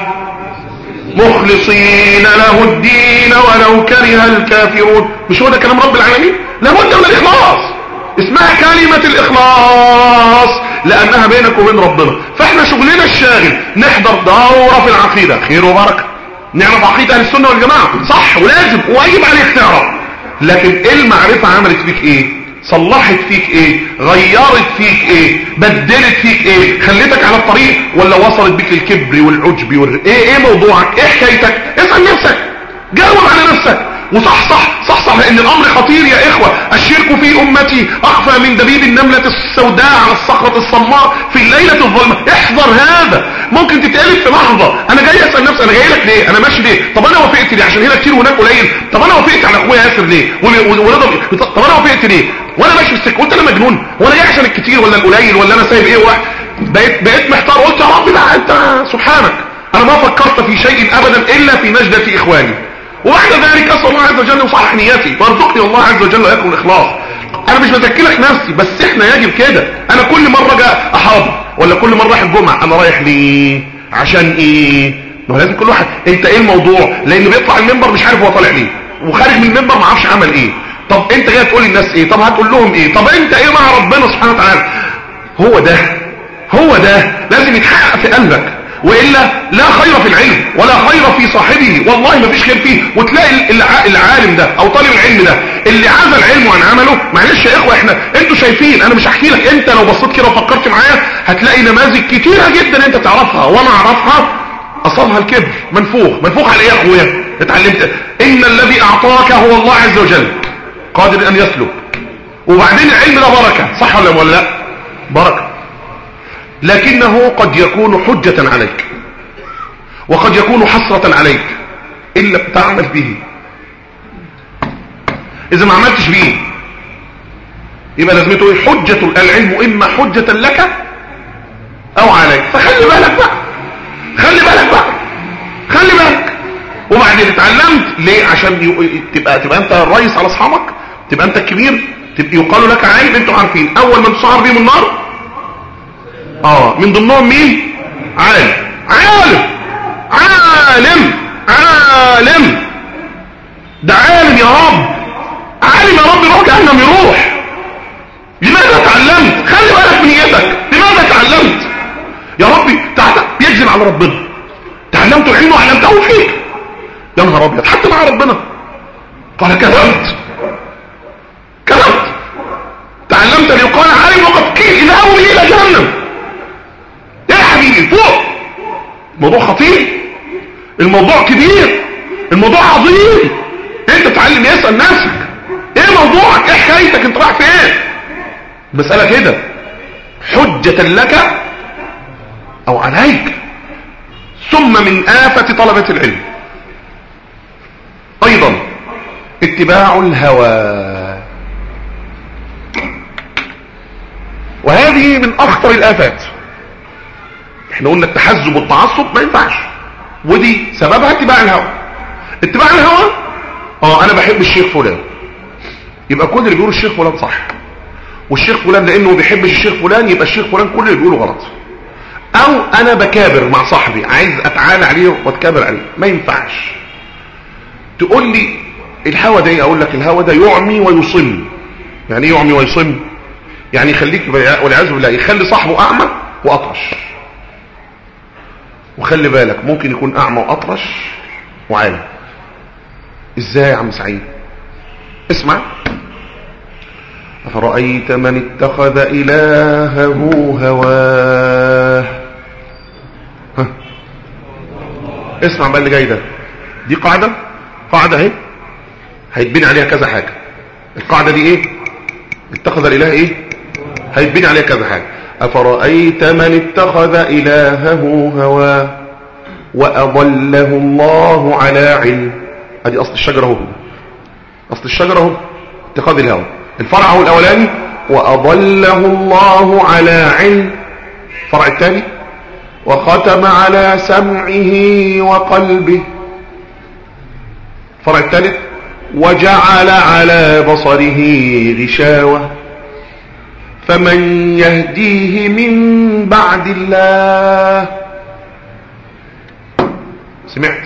مخلصين له الدين ولو كره الكافرون مش هو ده كلام رب العالمين لابد من الاخلاص اسمها كلمة الاخلاص لانها بينك وبين ربنا فاحنا شغلنا الشاغل نحضر دورة في العقيدة خير وبركة نعرف عقيدة اهل السنة والجماعة صح ولازم واجب عليك تعرف لكن ايه المعرفة عملت فيك ايه صلحت فيك ايه غيرت فيك ايه بدلت فيك ايه خليتك على الطريق ولا وصلت بك الكبر والعجب وال... ايه ايه موضوعك ايه حكايتك اسأل نفسك جاوب على نفسك وصح صح صح صح لان الامر خطير يا اخوة الشرك في امتي اخفى من دبيب النملة السوداء على الصخرة الصماء في الليلة الظلمة احذر هذا ممكن تتقلب في لحظة انا جاي اسأل نفسي انا جاي لك ليه انا ماشي ليه طب انا وافقت ليه عشان هنا كتير وهناك قليل طب انا وافقت على اخويا ياسر ليه طب انا وافقت ليه وانا ماشي في السكه قلت انا مجنون وانا جاي عشان الكتير ولا القليل ولا انا سايب ايه واحد بقيت بقيت محتار قلت يا رب لا انت سبحانك انا ما فكرت في شيء ابدا الا في نجدة اخواني وبعد ذلك اسال الله عز وجل يصحح نيتي وارزقني الله عز وجل ويكون الاخلاص انا مش بزكي لك نفسي بس احنا يجب كده انا كل مره جاء احاضر ولا كل مره رايح الجمعه انا رايح ليه عشان ايه ما هو لازم كل واحد انت ايه الموضوع لانه بيطلع المنبر مش عارف هو طالع ليه وخارج من المنبر ما عرفش عمل ايه طب انت جاي تقول للناس ايه طب هتقول لهم ايه طب انت ايه مع ربنا سبحانه وتعالى هو ده هو ده لازم يتحقق في قلبك وإلا لا خير في العلم ولا خير في صاحبه والله ما فيش خير فيه وتلاقي العالم ده او طالب العلم ده اللي عزل علمه عن عمله معلش يا اخوة احنا انتوا شايفين انا مش هحكي لك انت لو بصيت كده وفكرت معايا هتلاقي نماذج كتيرة جدا انت تعرفها وانا اعرفها اصابها الكبر منفوخ منفوخ على ايه يا اخويا اتعلمت ان الذي اعطاك هو الله عز وجل قادر ان يسلك وبعدين العلم ده بركة صح ولا لا بركة لكنه قد يكون حجة عليك وقد يكون حسرة عليك إلا تعمل به إذا ما عملتش به يبقى لازمته ايه حجة العلم إما حجة لك أو عليك فخلي بالك بقى خلي بالك بقى خلي بالك وبعدين اتعلمت ليه عشان تبقى تبقى انت الرئيس على اصحابك تبقى انت الكبير تبقى يقال لك عالم انتوا عارفين اول من تصعر بيهم النار اه من ضمنهم مين عالم عالم عالم عالم ده عالم يا رب عالم يا رب يروح جهنم يروح لماذا تعلمت خلي بالك من نيتك لماذا تعلمت يا ربي تعالى يجزم على ربنا تعلمت العلم وعلمته فيك يا نهار ابيض حتى مع ربنا قال كذبت كذبت تعلمت ليقال عالم وقد كيل اذهبوا به الى جهنم يا حبيبي فوق الموضوع خطير الموضوع كبير الموضوع عظيم انت تعلم يسأل نفسك ايه موضوعك ايه حكايتك انت رايح فين مسألة كده حجة لك او عليك ثم من آفة طلبة العلم ايضا اتباع الهوى وهذه من اخطر الافات احنا قلنا التحزب والتعصب ما ينفعش ودي سببها اتباع الهوى اتباع الهوى اه انا بحب الشيخ فلان يبقى كل اللي بيقول الشيخ فلان صح والشيخ فلان لانه ما بيحبش الشيخ فلان يبقى الشيخ فلان كل اللي بيقوله غلط او انا بكابر مع صاحبي عايز اتعالى عليه واتكابر عليه ما ينفعش تقول لي الهوى ده اقول لك الهوى ده يعمي ويصم يعني ايه يعمي ويصم يعني يخليك والعياذ بالله يخلي صاحبه اعمى واطرش وخلي بالك ممكن يكون اعمى واطرش وعالم ازاي يا عم سعيد اسمع أفرأيت من اتخذ إلهه هواه ها. اسمع بقى اللي جاي ده دي قاعدة قاعدة اهي هيتبني عليها كذا حاجة القاعدة دي ايه اتخذ الاله ايه هيتبني عليها كذا حاجة افرأيت من اتخذ الهه هواه واضله الله على علم ادي اصل الشجرة اهو اصل الشجرة اهو اتخاذ الهوى الفرع هو الاولاني واضله الله على علم الفرع الثاني وختم على سمعه وقلبه الفرع الثالث وجعل على بصره غشاوة فمن يهديه من بعد الله سمعت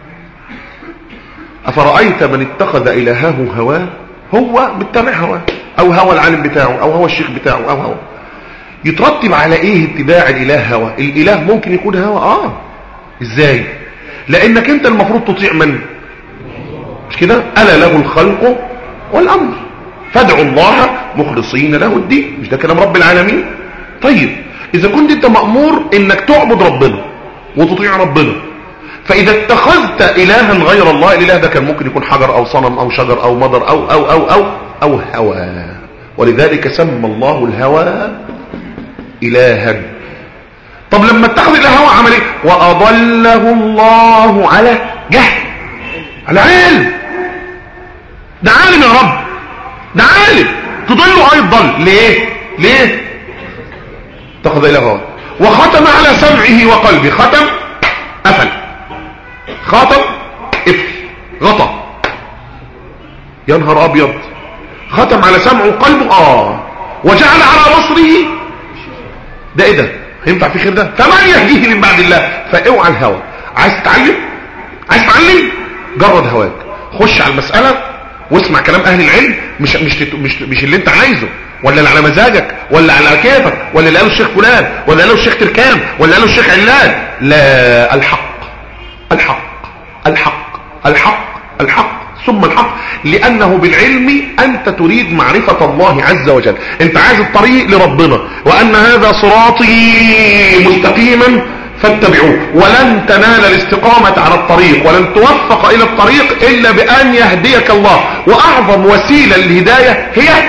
أفرأيت من اتخذ إلهه هواه هو بيتبع هواه أو هوى العالم بتاعه أو هوى الشيخ بتاعه أو هوى يترتب على إيه اتباع الإله هوى الإله ممكن يكون هوى آه إزاي لأنك أنت المفروض تطيع من مش كده ألا له الخلق والأمر فادعوا الله مخلصين له الدين مش ده كلام رب العالمين طيب إذا كنت أنت مأمور إنك تعبد ربنا وتطيع ربنا فإذا اتخذت إلها غير الله الإله ده كان ممكن يكون حجر أو صنم أو شجر أو مضر أو أو أو أو أو هوى ولذلك سمى الله الهوى إلها طب لما اتخذ الهوى عمل ايه وأضله الله على جهل على علم ده عالم يا رب ده عالم تضله اي الضل ليه ليه اتخذ الهوى وختم على سمعه وقلبه ختم قفل خاطب قفل غطى يا نهار ابيض ختم على سمعه وقلبه اه وجعل على بصره ده ايه ده هينفع في خير ده فمن يهديه من بعد الله فاوعى الهوى عايز تتعلم عايز تتعلم جرد هواك خش على المسألة واسمع كلام اهل العلم مش مش مش, مش اللي انت عايزه ولا اللي على مزاجك ولا على كيفك ولا اللي قاله الشيخ فلان ولا قاله الشيخ تركان ولا قاله الشيخ علان لا الحق الحق الحق الحق الحق ثم الحق لأنه بالعلم أنت تريد معرفة الله عز وجل أنت عايز الطريق لربنا وأن هذا صراطي مستقيما فاتبعوه ولن تنال الاستقامة على الطريق ولن توفق إلى الطريق إلا بأن يهديك الله وأعظم وسيلة للهداية هي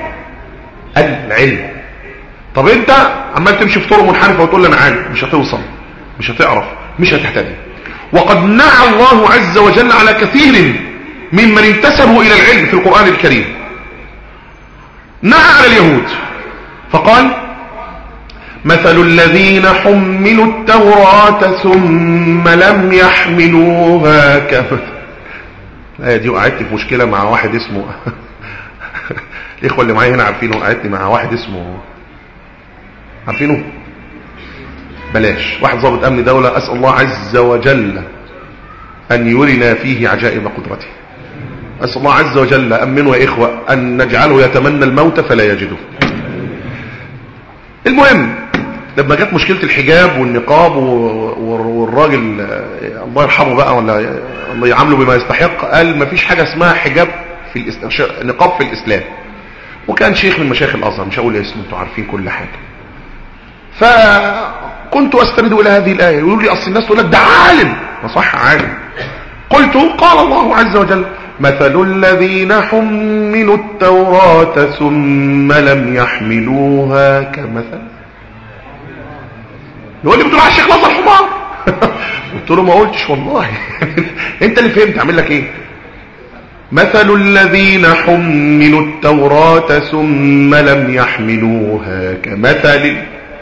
العلم طب أنت عمال تمشي في طرق منحرفة وتقول لي أنا عالم مش هتوصل مش هتعرف مش هتهتدي وقد نعى الله عز وجل على كثير ممن انتسبوا إلى العلم في القرآن الكريم نعى على اليهود فقال مثل الذين حملوا التوراة ثم لم يحملوها كمثل الآية دي وقعدت في مشكلة مع واحد اسمه الإخوة اللي معايا هنا عارفينه وقعدت مع واحد اسمه عارفينه بلاش واحد ضابط أمن دولة أسأل الله عز وجل أن يرنا فيه عجائب قدرته أسأل الله عز وجل أمنوا يا إخوة أن نجعله يتمنى الموت فلا يجده المهم لما جت مشكلة الحجاب والنقاب والراجل الله يرحمه بقى ولا الله يعامله بما يستحق قال ما فيش حاجة اسمها حجاب في الإسلام نقاب في الإسلام وكان شيخ من مشايخ الأزهر مش هقول اسمه انتوا عارفين كل حاجة فكنت أستند إلى هذه الآية يقولوا لي أصل الناس تقول لك ده عالم صح عالم قلت قال الله عز وجل مثل الذين حملوا التوراة ثم لم يحملوها كمثل يقول لي بتقول على الشيخ نصر حمار قلت له ما قلتش والله انت اللي فهمت اعمل لك ايه مثل الذين حملوا التوراة ثم لم يحملوها كمثل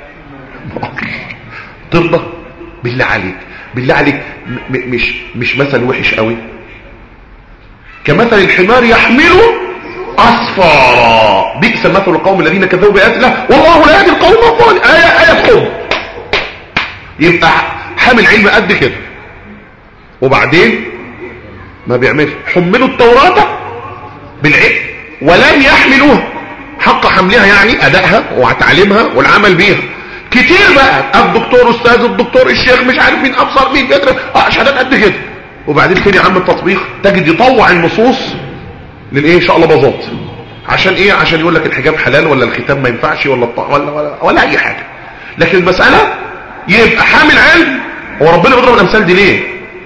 ترضى بالله عليك بالله عليك مش مش مثل وحش قوي كمثل الحمار يحمل أصفارا بئس مثل القوم الذين كذبوا بآيات الله والله لا يهدي القوم الظالمين آية آية خذ يبقى حامل علم قد كده وبعدين ما بيعملش حملوا التوراة بالعلم ولم يحملوها حق حملها يعني ادائها وتعليمها والعمل بيها كتير بقى الدكتور استاذ الدكتور الشيخ مش عارف مين ابصر مين بيدرس اه شهادات قد كده وبعدين فين يا عم التطبيق تجد يطوع النصوص للايه ان شاء الله باظات عشان ايه عشان يقول لك الحجاب حلال ولا الختام ما ينفعش ولا الط... ولا, ولا ولا اي حاجه لكن المساله يبقى حامل علم هو ربنا بيضرب الامثال دي ليه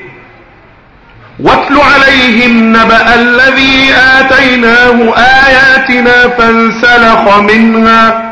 واتل عليهم نبأ الذي آتيناه آياتنا فانسلخ منها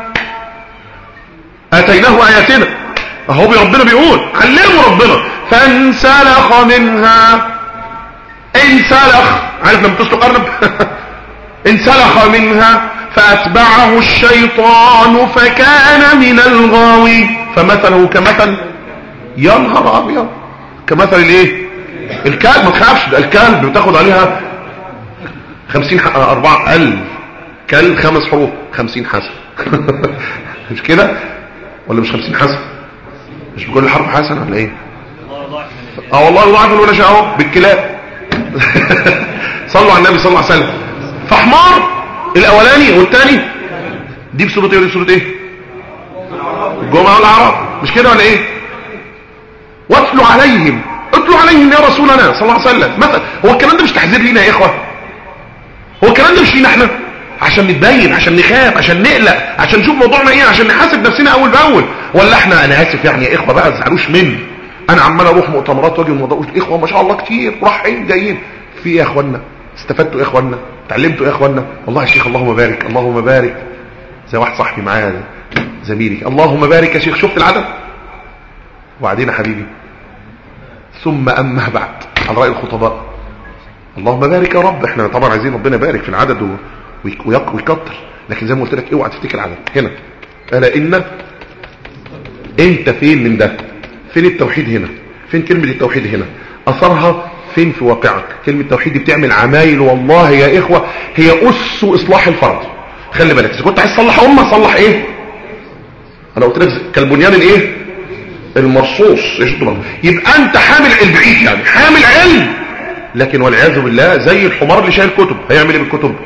آتيناه آياتنا اهو ربنا بيقول علمه ربنا فانسلخ منها انسلخ عارف لما تسلق ارنب انسلخ منها فاتبعه الشيطان فكان من الغاوي فمثله كمثل يا نهار ابيض كمثل الايه الكلب ما تخافش ده الكلب بتاخد عليها خمسين اربعة الف كلب خمس حروف خمسين حسن مش كده ولا مش خمسين حسن مش بكل حرف حسن ولا ايه اه والله الله عارف ولا شيء اهو بالكلاب صلوا على النبي صلى الله عليه وسلم فحمار الاولاني والثاني دي بصوره ايه ودي بصوره ايه الجمعه والاعراب مش كده ولا ايه واتلوا عليهم اتلوا عليهم يا رسولنا صلى الله عليه وسلم مثلا هو الكلام ده مش تحذير لينا يا اخوه هو الكلام ده مش لينا احنا عشان نتبين عشان نخاف عشان نقلق عشان نشوف موضوعنا ايه عشان نحاسب نفسنا اول باول ولا احنا انا اسف يعني يا اخوه بقى ما تزعلوش مني انا عمال اروح مؤتمرات واجي الموضوع الاخوه ما شاء الله كتير رايحين جايين في ايه يا اخوانا استفدتوا ايه يا اخوانا اتعلمتوا ايه يا اخوانا والله يا شيخ اللهم بارك اللهم بارك زي واحد صاحبي معايا زميلي اللهم بارك يا شيخ شفت العدد وبعدين يا حبيبي ثم اما بعد على راي الخطباء اللهم بارك يا رب احنا طبعا عايزين ربنا يبارك في العدد ويكتر لكن زي ما قلت لك اوعى تفتكر العدد هنا الا ان انت فين من ده فين التوحيد هنا فين كلمة التوحيد هنا اثرها فين في واقعك كلمة التوحيد دي بتعمل عمايل والله يا اخوة هي اس اصلاح الفرد خلي بالك اذا كنت عايز تصلح امه صلح ايه انا قلت لك كالبنيان الايه المرصوص يبقى انت حامل البعيد يعني حامل علم لكن والعياذ بالله زي الحمار اللي شايل كتب هيعمل ايه بالكتب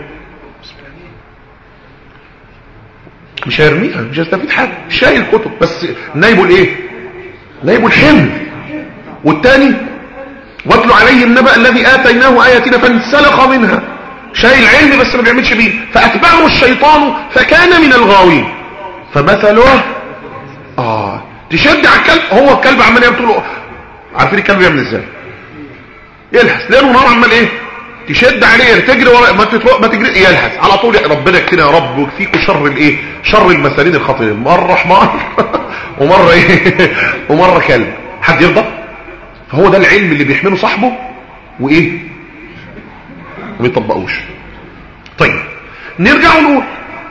مش هيرميها مش هيستفيد حاجه شايل كتب بس نايبه الايه نايبه الحمل والتاني واتلوا عليه النبأ الذي آتيناه آياتنا فانسلخ منها شايل علم بس ما بيعملش بيه فأتبعه الشيطان فكان من الغاوين فمثله اه تشد على الكلب هو الكلب عمال يعمل له عارفين الكلب بيعمل ازاي يلحس لانه نار عمال ايه تشد عليه تجري ورا ما تطلق ما تجري يلحس على طول ربنا يكفينا يا رب ويكفيكوا شر الايه شر المسالين الخطيرين مره حمار ومره ايه ومره كلب حد يرضى فهو ده العلم اللي بيحمله صاحبه وايه ما بيطبقوش طيب نرجع ونقول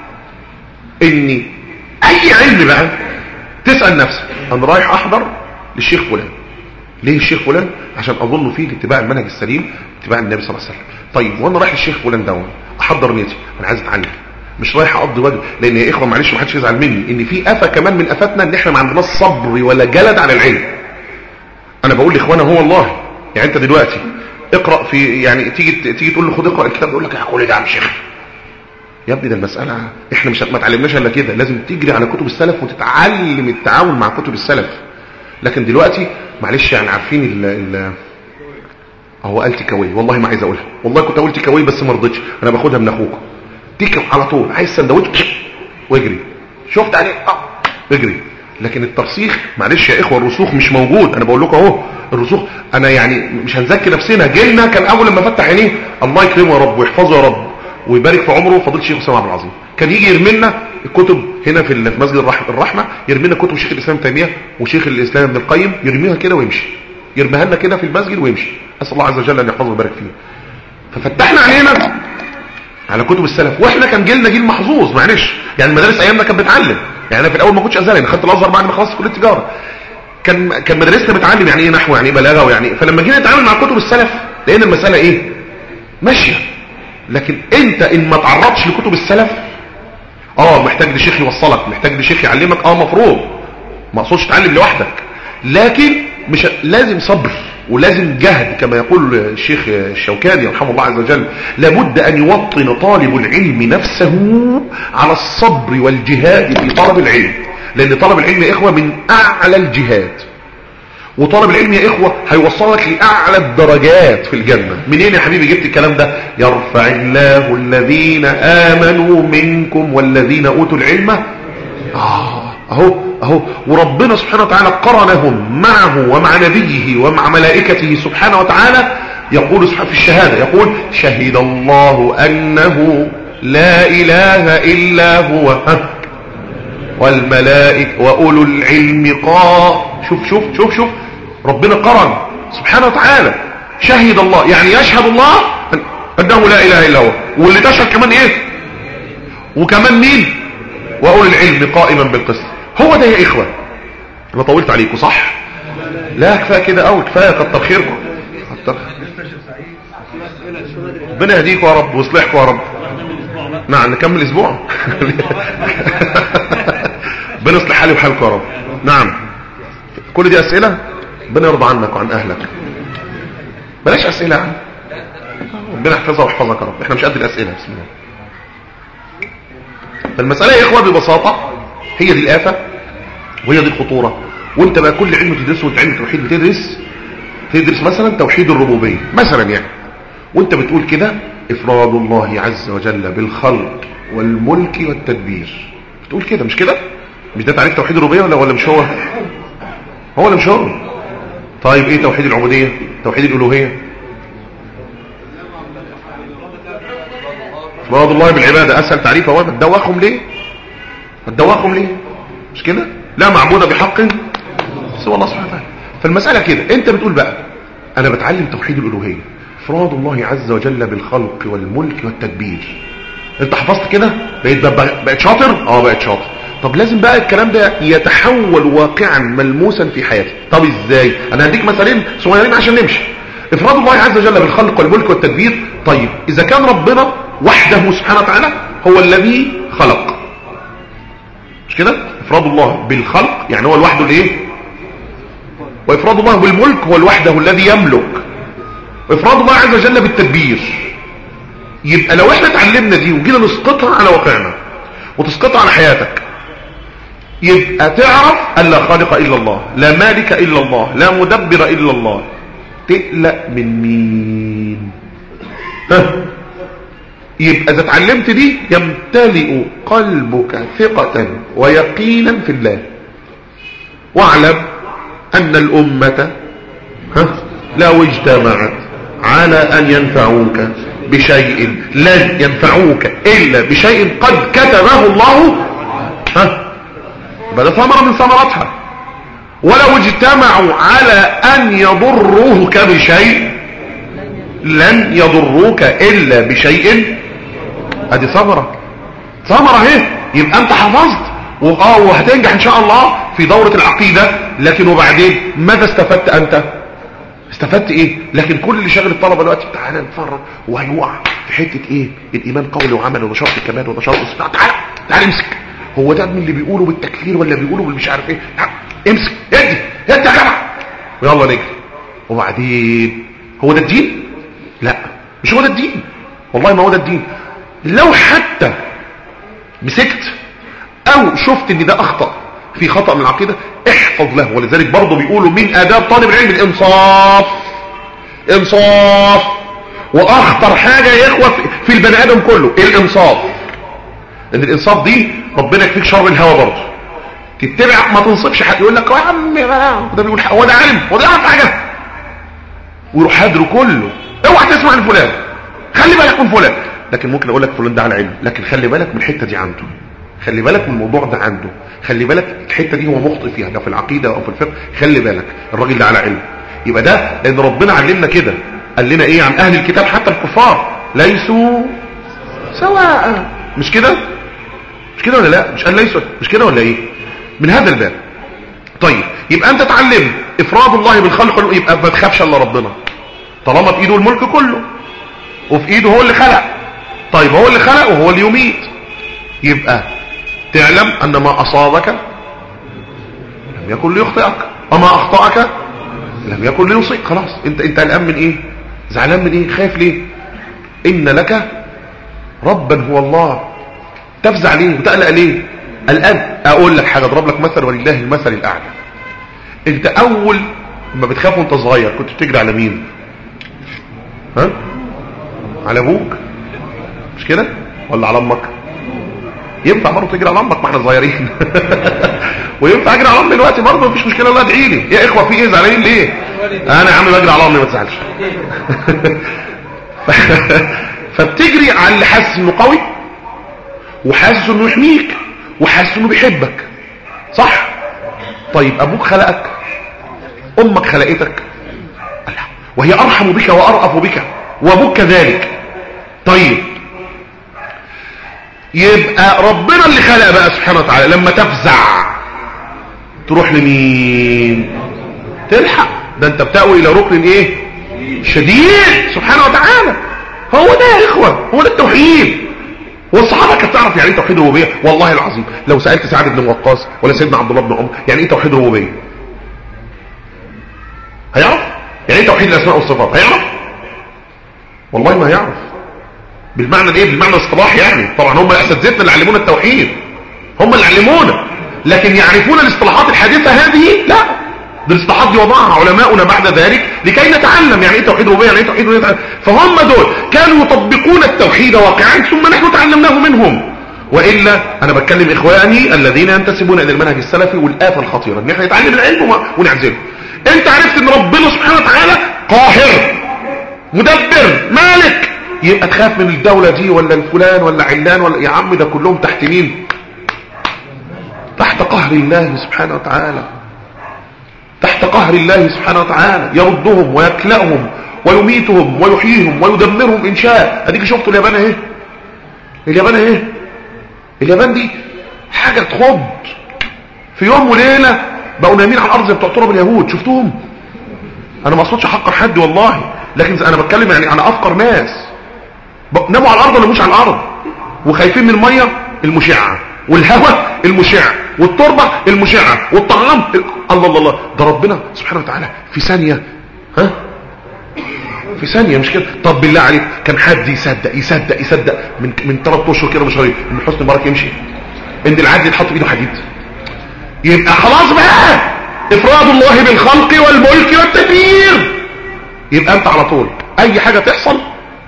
ان اي علم بقى تسال نفسك انا رايح احضر للشيخ فلان ليه الشيخ فلان عشان اظن فيه اتباع المنهج السليم اتباع النبي صلى الله عليه وسلم طيب وانا رايح للشيخ فلان ده احضر نيتي انا عايز اتعلم مش رايح اقضي واجب لان يا اخوه معلش ما حدش يزعل مني ان في افه كمان من افاتنا ان احنا ما عندناش صبر ولا جلد على العلم انا بقول لاخوانا هو والله يعني انت دلوقتي اقرا في يعني تيجي تيجي تقول له خد اقرا الكتاب يقول لك يا كل ده يا عم شيخ يا ابني ده المساله احنا مش ما اتعلمناش الا كده لازم تجري على كتب السلف وتتعلم التعامل مع كتب السلف لكن دلوقتي معلش يعني عارفين ال ال هو قال تيكاوي والله ما عايز اقولها والله كنت اقول تيكاوي بس ما رضيتش انا باخدها من اخوك تيك على طول عايز سندوتش واجري شفت عليه اه اجري لكن الترسيخ معلش يا اخوه الرسوخ مش موجود انا بقول لكم اهو الرسوخ انا يعني مش هنزكي نفسنا جيلنا كان اول لما فتح عينيه الله يكرمه يا رب ويحفظه يا رب ويبارك في عمره فضيله الشيخ اسامه عبد العظيم كان يجي يرمي لنا الكتب هنا في مسجد الرحمه يرمي لنا كتب شيخ الاسلام تيميه وشيخ الاسلام ابن القيم يرميها كده ويمشي يرميها لنا كده في المسجد ويمشي اسال الله عز وجل ان يحفظه ويبارك فيه ففتحنا علينا على كتب السلف واحنا كان جيلنا جيل محظوظ معلش يعني المدارس ايامنا كانت بتعلم يعني انا في الاول ما كنتش ازهري انا خدت الازهر بعد ما خلصت كليه تجاره كان كان مدرستنا بتعلم يعني ايه نحو يعني ايه بلاغه ويعني فلما جينا نتعامل مع كتب السلف لقينا المساله ايه ماشيه لكن انت ان ما تعرضش لكتب السلف اه محتاج لشيخ يوصلك محتاج لشيخ يعلمك اه مفروض ما اقصدش تتعلم لوحدك لكن مش لازم صبر ولازم جهد كما يقول الشيخ الشوكاني رحمه الله عز وجل لابد أن يوطن طالب العلم نفسه على الصبر والجهاد في طلب العلم لأن طلب العلم يا إخوة من أعلى الجهاد وطلب العلم يا إخوة هيوصلك لأعلى الدرجات في الجنة منين يا حبيبي جبت الكلام ده يرفع الله الذين آمنوا منكم والذين أوتوا العلم آه أهو أهو وربنا سبحانه وتعالى قرنهم معه ومع نبيه ومع ملائكته سبحانه وتعالى يقول سبحانه في الشهادة يقول شهد الله أنه لا إله إلا هو والملائكة وأولو العلم قا شوف شوف شوف شوف ربنا قرن سبحانه وتعالى شهد الله يعني يشهد الله أنه لا إله إلا هو واللي تشهد كمان إيه وكمان مين وأولو العلم قائما بالقسط هو ده يا إخوة أنا طولت عليكم صح لا كفاية كده أو كفاية كتر خيركم كتر ربنا يهديكم يا رب ويصلحكم يا رب نعم نكمل اسبوع ربنا يصلح حالي وحالكم يا رب نعم كل دي اسئله ربنا يرضى عنك وعن اهلك بلاش اسئله عن ربنا يحفظها ويحفظك يا رب احنا مش قد الاسئله بسم الله فالمساله يا اخوه ببساطه هي دي الافه وهي دي الخطوره وانت بقى كل علم تدرسه وانت علم التوحيد بتدرس تدرس مثلا توحيد الربوبيه مثلا يعني وانت بتقول كده افراد الله عز وجل بالخلق والملك والتدبير بتقول كده مش كده مش ده تعريف توحيد الربوبيه ولا ولا مش هو هو ولا مش هو طيب ايه توحيد العبوديه توحيد الالوهيه افراد الله بالعباده اسهل تعريف هو تدوخهم ليه تدوخهم ليه مش كده لا معبود بحق سوى الله سبحانه وتعالى فالمساله كده انت بتقول بقى انا بتعلم توحيد الالوهيه افراد الله عز وجل بالخلق والملك والتدبير انت حفظت كده بقيت بقيت شاطر اه بقيت شاطر طب لازم بقى الكلام ده يتحول واقعا ملموسا في حياتي طب ازاي انا هديك مثالين صغيرين عشان نمشي افراد الله عز وجل بالخلق والملك والتدبير طيب اذا كان ربنا وحده سبحانه وتعالى هو الذي خلق مش كده افراد الله بالخلق يعني هو لوحده الايه وافراد الله بالملك هو لوحده الذي يملك وافراد الله عز وجل بالتدبير يبقى لو احنا اتعلمنا دي وجينا نسقطها على واقعنا وتسقطها على حياتك يبقى تعرف ان لا خالق الا الله لا مالك الا الله لا مدبر الا الله تقلق من مين ها يبقى اذا اتعلمت دي يمتلئ قلبك ثقة ويقينا في الله واعلم ان الامة ها لو اجتمعت على ان ينفعوك بشيء لن ينفعوك الا بشيء قد كتبه الله ها بدا ثمرة من ثمراتها ولو اجتمعوا على ان يضروك بشيء لن يضروك الا بشيء ادي ثمرة ثمرة اهي يبقى انت حفظت واه وهتنجح ان شاء الله في دورة العقيدة لكن وبعدين ماذا استفدت انت استفدت ايه لكن كل اللي شغل الطلبه دلوقتي تعالى نتفرج وهيوقع في حته ايه الايمان قولي وعمل ونشاط الكمال ونشاط الاستطاعه تعالى تعالى امسك هو ده من اللي بيقولوا بالتكفير ولا بيقولوا بالمش عارف ايه امسك ادي ادي يا جدع ويلا نجري وبعدين هو ده الدين لا مش هو ده الدين والله ما هو ده الدين لو حتى مسكت او شفت ان ده اخطأ في خطأ من العقيدة احفظ له ولذلك برضه بيقولوا من آداب طالب العلم الانصاف انصاف واخطر حاجة يا اخوة في البني ادم كله الانصاف ان الانصاف دي ربنا يكفيك شر الهوى برضه تتبع ما تنصفش حد يقول لك يا عم ده بيقول هو ده عالم هو ده يعرف حاجة ويروح هدره كله اوعى تسمع من فلان خلي بالك من فلان لكن ممكن اقول لك فلان ده على علم لكن خلي بالك من الحته دي عنده خلي بالك من الموضوع ده عنده خلي بالك الحته دي هو مخطئ فيها ده في العقيده او في الفقه خلي بالك الراجل ده على علم يبقى ده لان ربنا علمنا كده قال لنا ايه عن اهل الكتاب حتى الكفار ليسوا سواء مش كده مش كده ولا لا مش قال ليسوا مش كده ولا ايه من هذا الباب طيب يبقى انت اتعلمت افراد الله بالخلق يبقى ما تخافش الا ربنا طالما في ايده الملك كله وفي ايده هو اللي خلق طيب هو اللي خلق وهو اللي يميت يبقى تعلم ان ما اصابك لم يكن ليخطئك وما اخطأك لم يكن ليصيب خلاص انت انت قلقان من ايه زعلان من ايه خايف ليه ان لك ربا هو الله تفزع ليه وتقلق ليه الان اقول لك حاجه اضرب لك مثل ولله المثل الاعلى انت اول ما بتخاف وانت صغير كنت بتجري على مين ها على ابوك مش كده ولا على امك ينفع برضه تجري على امك ما احنا صغيرين وينفع اجري على امي دلوقتي برضه مفيش مشكله الله ادعي لي يا اخوه في ايه زعلانين ليه انا يا عم بجري على امي ما تزعلش فبتجري على اللي حاسس انه قوي وحاسس انه يحميك وحاسس انه بيحبك صح طيب ابوك خلقك امك خلقتك وهي ارحم بك وارأف بك وابوك كذلك طيب يبقى ربنا اللي خلق بقى سبحانه وتعالى لما تفزع تروح لمين تلحق ده انت بتأوي الى ركن ايه شديد سبحانه وتعالى هو ده يا اخوة هو ده التوحيد والصحابة كانت تعرف يعني ايه توحيد الربوبيه والله العظيم لو سألت سعد بن وقاص ولا سيدنا عبد الله بن عمر يعني ايه توحيد الربوبيه هيعرف يعني ايه توحيد الاسماء والصفات هيعرف والله ما هيعرف بالمعنى ايه بالمعنى الاصطلاحي يعني طبعا هم اساتذتنا اللي علمونا التوحيد هم اللي علمونا لكن يعرفون الاصطلاحات الحديثه هذه لا دي الاصطلاحات دي وضعها علماؤنا بعد ذلك لكي نتعلم يعني ايه توحيد ربوبيه يعني ايه توحيد ربوبيه فهم دول كانوا يطبقون التوحيد واقعا ثم نحن تعلمناه منهم والا انا بتكلم اخواني الذين ينتسبون الى المنهج السلفي والافه الخطيره ان احنا نتعلم العلم ونعزله انت عرفت ان ربنا سبحانه وتعالى قاهر مدبر مالك يبقى تخاف من الدولة دي ولا الفلان ولا علان ولا يا عم ده كلهم تحت مين تحت قهر الله سبحانه وتعالى تحت قهر الله سبحانه وتعالى يردهم ويكلأهم ويميتهم ويحييهم ويدمرهم إن شاء أديك شفتوا اليابان اهي اليابان اهي اليابان دي حاجة تخض في يوم وليلة بقوا نايمين على الأرض زي بتوع تراب اليهود شفتوهم أنا ما أقصدش حقر حد والله لكن أنا بتكلم يعني على أفقر ناس ناموا على الأرض ولا مش على الأرض وخايفين من المية المشعة والهواء المشع والتربة المشعة والطعام الله الله الله ده ربنا سبحانه وتعالى في ثانية ها في ثانية مش كده طب بالله عليك كان حد يصدق يصدق يصدق من من ثلاث اشهر كده مش غريب ان حسني مبارك يمشي ان العدل يتحط في ايده حديد يبقى خلاص بقى افراد الله بالخلق والملك والتدبير يبقى انت على طول اي حاجة تحصل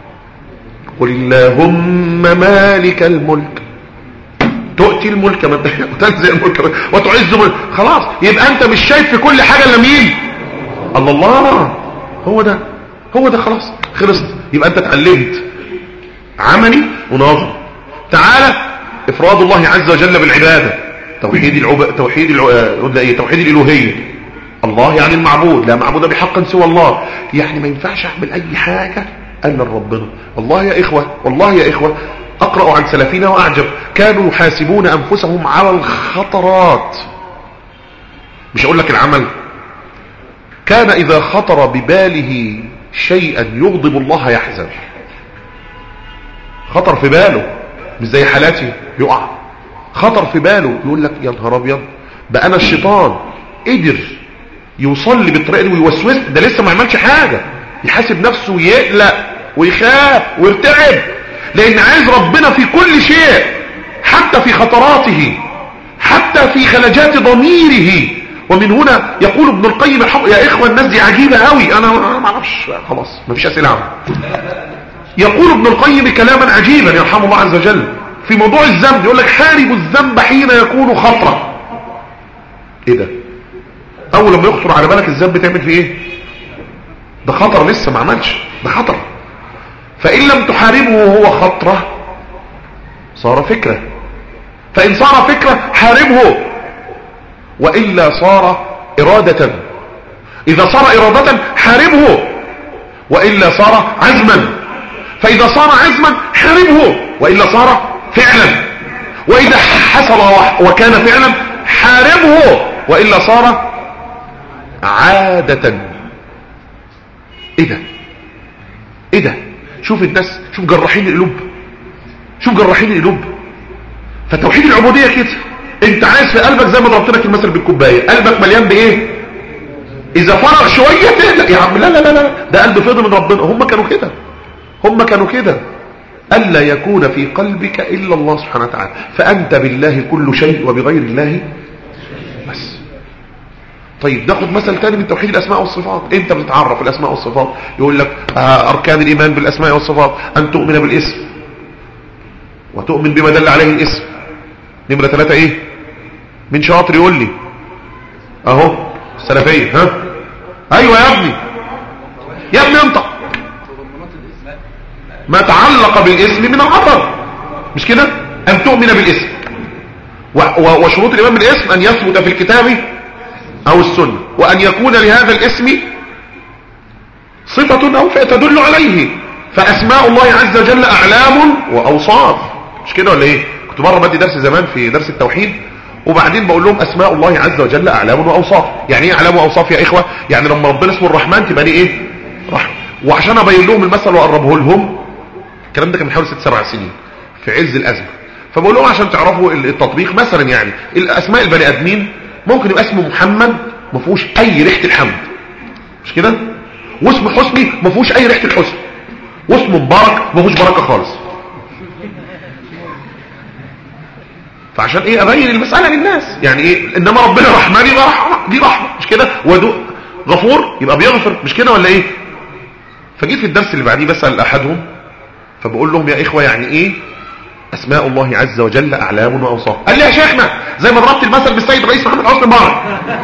قل اللهم مالك الملك تؤتي الملك من وتنزل الملك وتعز الملك خلاص يبقى انت مش شايف في كل حاجة الا مين الله الله هو ده هو ده خلاص خلصت يبقى انت اتعلمت عملي ونظري تعالى افراد الله عز وجل بالعبادة توحيد العب... توحيد الع... ايه توحيد الالوهيه الله يعني المعبود لا معبود بحق سوى الله يعني ما ينفعش اعمل اي حاجه الا ربنا والله يا اخوه والله يا اخوه اقرا عن سلفنا واعجب كانوا يحاسبون انفسهم على الخطرات مش اقول لك العمل كان اذا خطر بباله شيئا يغضب الله يحزن خطر في باله مش زي حالاتي يقع خطر في باله يقول لك يا نهار ابيض بقى انا الشيطان قدر يوصل لي بالطريقه دي ويوسوس ده لسه ما عملش حاجه يحاسب نفسه ويقلق ويخاف ويرتعب لان عايز ربنا في كل شيء حتى في خطراته حتى في خلجات ضميره ومن هنا يقول ابن القيم يا اخوة الناس دي عجيبة قوي انا ما اعرفش خلاص ما فيش اسئلة عنه يقول ابن القيم كلاما عجيبا يرحمه الله عز وجل في موضوع الذنب يقول لك حارب الذنب حين يكون خطرة ايه ده اول لما يخطر على بالك الذنب تعمل فيه ايه ده خطر لسه ما عملش ده خطر فان لم تحاربه وهو خطرة صار فكرة فان صار فكرة حاربه وإلا صار إرادة إذا صار إرادة حاربه وإلا صار عزما فإذا صار عزما حاربه وإلا صار فعلا وإذا حصل وكان فعلا حاربه وإلا صار عادة ايه ده ايه ده شوف الناس شوف جراحين القلوب شوف جراحين القلوب فتوحيد العبودية كده انت عايز في قلبك زي ما ضربت لك المثل بالكوبايه قلبك مليان بايه اذا فرغ شوية تقلق يا عم لا لا لا لا ده قلب فضل من ربنا هم كانوا كده هم كانوا كده ألا يكون في قلبك إلا الله سبحانه وتعالى فأنت بالله كل شيء وبغير الله بس طيب ناخد مثل تاني من توحيد الأسماء والصفات انت بتتعرف الأسماء والصفات يقول لك آه أركان الإيمان بالأسماء والصفات أن تؤمن بالاسم وتؤمن بما دل عليه الاسم نمرة ثلاثة ايه من شاطر يقول لي اهو السلفية ها ايوه يا ابني يا ابني انطق ما تعلق بالاسم من العطر مش كده ان تؤمن بالاسم وشروط الايمان بالاسم ان يثبت في الكتاب او السنة وان يكون لهذا الاسم صفة او تدل عليه فاسماء الله عز وجل اعلام واوصاف مش كده ولا ايه كنت مرة بدي درس زمان في درس التوحيد وبعدين بقول لهم اسماء الله عز وجل اعلام واوصاف يعني ايه اعلام واوصاف يا اخوة يعني لما ربنا اسمه الرحمن تبقى ليه ايه رحمة وعشان ابين لهم المثل واقربه لهم الكلام ده كان من حوالي ست سبع سنين في عز الازمه فبقول لهم عشان تعرفوا التطبيق مثلا يعني الاسماء البني ادمين ممكن يبقى اسمه محمد ما فيهوش اي ريحه الحمد مش كده واسم حسني ما فيهوش اي ريحه الحسن واسم مبارك ما فيهوش بركه خالص فعشان ايه ابين المساله للناس يعني ايه انما ربنا رحمن يبقى رحمه دي رحمه مش كده ودو غفور يبقى بيغفر مش كده ولا ايه فجيت في الدرس اللي بعديه بسال احدهم فبقول لهم يا إخوة يعني إيه أسماء الله عز وجل أعلام وأوصاف قال لي يا شيخنا زي ما ضربت المثل بالسيد رئيس محمد حسني مبارك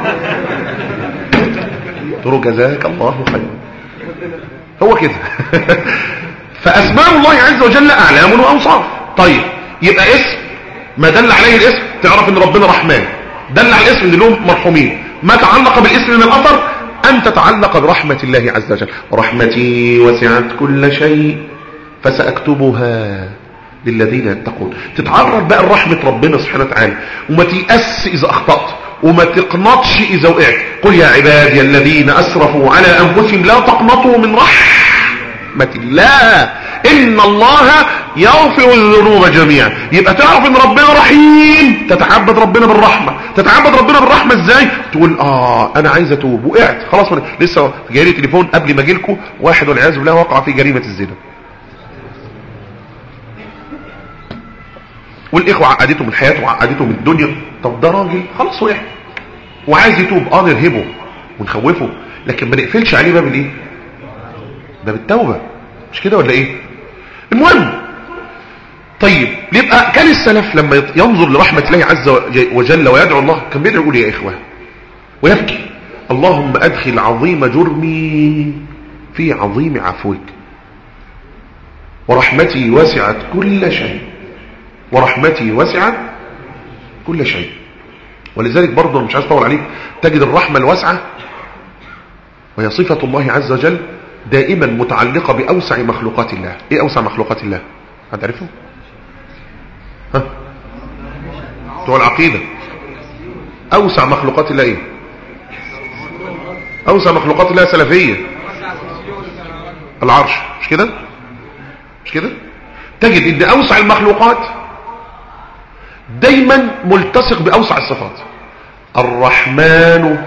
قلت له جزاك الله خيرا هو كده فأسماء الله عز وجل أعلام وأوصاف طيب يبقى اسم ما دل عليه الاسم تعرف ان ربنا رحمن دل على الاسم ان لهم مرحومين ما تعلق بالاسم من الأثر أن تتعلق برحمة الله عز وجل رحمتي وسعت كل شيء فسأكتبها للذين يتقون تتعرض بقى لرحمة ربنا سبحانه وتعالى وما تيأس إذا أخطأت وما تقنطش إذا وقعت قل يا عبادي الذين أسرفوا على أنفسهم لا تقنطوا من رحمة الله إن الله يغفر الذنوب جميعا يبقى تعرف إن ربنا رحيم تتعبد ربنا بالرحمة تتعبد ربنا بالرحمة إزاي تقول آه أنا عايز أتوب وقعت خلاص من... لسه جاي لي تليفون قبل ما أجيلكم واحد والعياذ بالله وقع في جريمة الزنا والاخوه عقدته من حياته وعقدته من الدنيا طب ده راجل خلاص وقع وعايز يتوب اه نرهبه ونخوفه لكن ما نقفلش عليه باب الايه باب التوبه مش كده ولا ايه المهم طيب يبقى كان السلف لما ينظر لرحمه الله عز وجل ويدعو الله كان بيدعو يقول يا اخوه ويبكي اللهم ادخل عظيم جرمي في عظيم عفوك ورحمتي وسعت كل شيء ورحمتي وسعت كل شيء ولذلك برضه مش عايز اطول عليك تجد الرحمة الواسعة وهي صفة الله عز وجل دائما متعلقة بأوسع مخلوقات الله ايه أوسع مخلوقات الله هتعرفه ها بتوع العقيدة أوسع مخلوقات الله ايه أوسع مخلوقات الله سلفية العرش مش كده مش كده تجد ان أوسع المخلوقات دايما ملتصق بأوسع الصفات الرحمن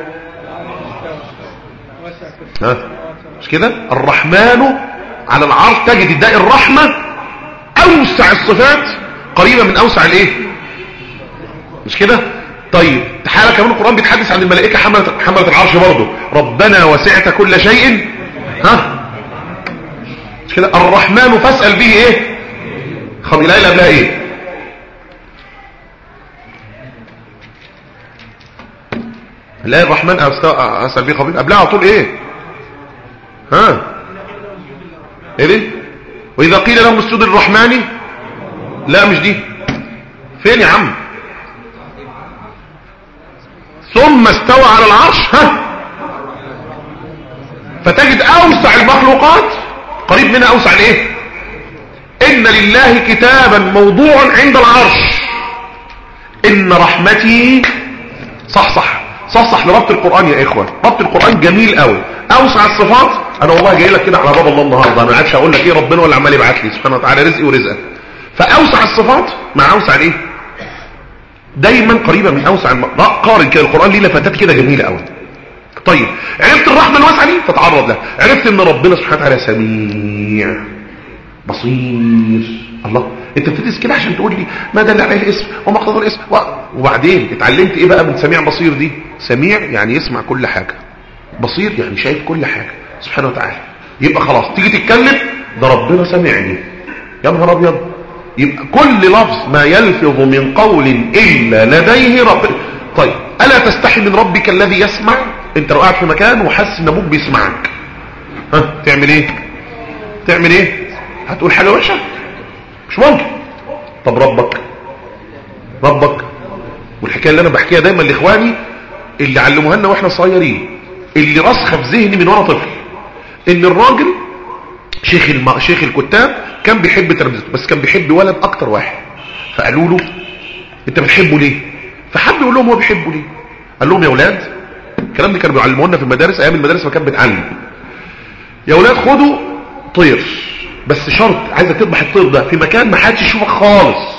ها مش كده الرحمن على العرش تجد الداء الرحمة أوسع الصفات قريبة من أوسع الايه مش كده طيب تعالى كمان القرآن بيتحدث عن الملائكة حملة, حملة العرش برضه ربنا وسعت كل شيء ها مش كده الرحمن فاسأل به ايه خبير لا قبلها ايه لا الرحمن اسال بيه خبير قبلها على طول ايه ها ايه دي واذا قيل لهم اسجدوا للرحمن لا مش دي فين يا عم ثم استوى على العرش ها فتجد اوسع المخلوقات قريب منها اوسع الايه ان لله كتابا موضوعا عند العرش ان رحمتي صح صح صحصح لربط القرآن يا إخوة ربط القرآن جميل قوي أوسع الصفات أنا والله جاي لك كده على باب الله النهاردة أنا عارفش أقول لك إيه ربنا ولا عمال يبعت لي سبحانه وتعالى رزقي ورزقك فأوسع الصفات مع أوسع الإيه دايما قريبة من أوسع الم... قارن كده القرآن ليه لفتات كده جميلة قوي طيب عرفت الرحمة الواسعة دي فتعرض لها عرفت ان ربنا سبحانه وتعالى سميع بصير الله انت بتدرس كده عشان تقول لي ما دل عليه الاسم وما اقتضى الاسم و... وبعدين اتعلمت ايه بقى من سميع بصير دي سميع يعني يسمع كل حاجة بصير يعني شايف كل حاجة سبحانه وتعالى يبقى خلاص تيجي تتكلم ده ربنا سمعني يا نهار ابيض يبقى كل لفظ ما يلفظ من قول الا لديه رب طيب الا تستحي من ربك الذي يسمع انت لو قاعد في مكان وحاسس ان ابوك بيسمعك ها تعمل ايه تعمل ايه هتقول حاجه وحشه مش ممكن طب ربك ربك والحكايه اللي انا بحكيها دايما لاخواني اللي علموها لنا واحنا صغيرين اللي راسخه في ذهني من وانا طفل ان الراجل شيخ الم... شيخ الكتاب كان بيحب تلامذته بس كان بيحب ولد اكتر واحد فقالوا له انت بتحبه ليه فحب يقول لهم هو بيحبه ليه قال لهم يا اولاد الكلام ده كانوا بيعلموه لنا في المدارس ايام المدارس ما كانت بتعلم يا اولاد خدوا طير بس شرط عايزك تذبح الطير ده في مكان ما حدش يشوفك خالص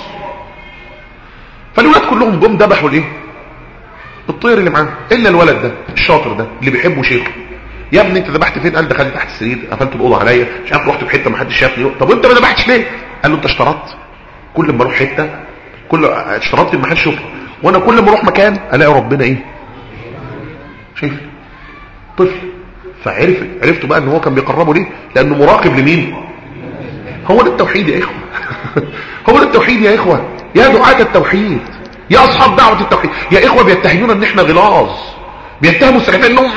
فالولاد كلهم جم ذبحوا الايه الطير اللي معاه الا الولد ده الشاطر ده اللي بيحبه شيخه يا ابني انت ذبحت فين قال دخلت تحت السرير قفلت الاوضه عليا مش عارف رحت في حته ما حدش شافني طب وانت ما ذبحتش ليه قال له انت اشترطت كل ما اروح حته كل اشترطت ما حدش يشوفها وانا كل ما اروح مكان الاقي ربنا ايه شايف طفل فعرف عرفتوا بقى ان هو كان بيقربه ليه لانه مراقب لمين هو ده التوحيد يا اخوه هو ده التوحيد يا اخوه يا دعاة التوحيد يا اصحاب دعوة التوحيد يا اخوه بيتهمون ان احنا غلاظ بيتهموا السلفيين انهم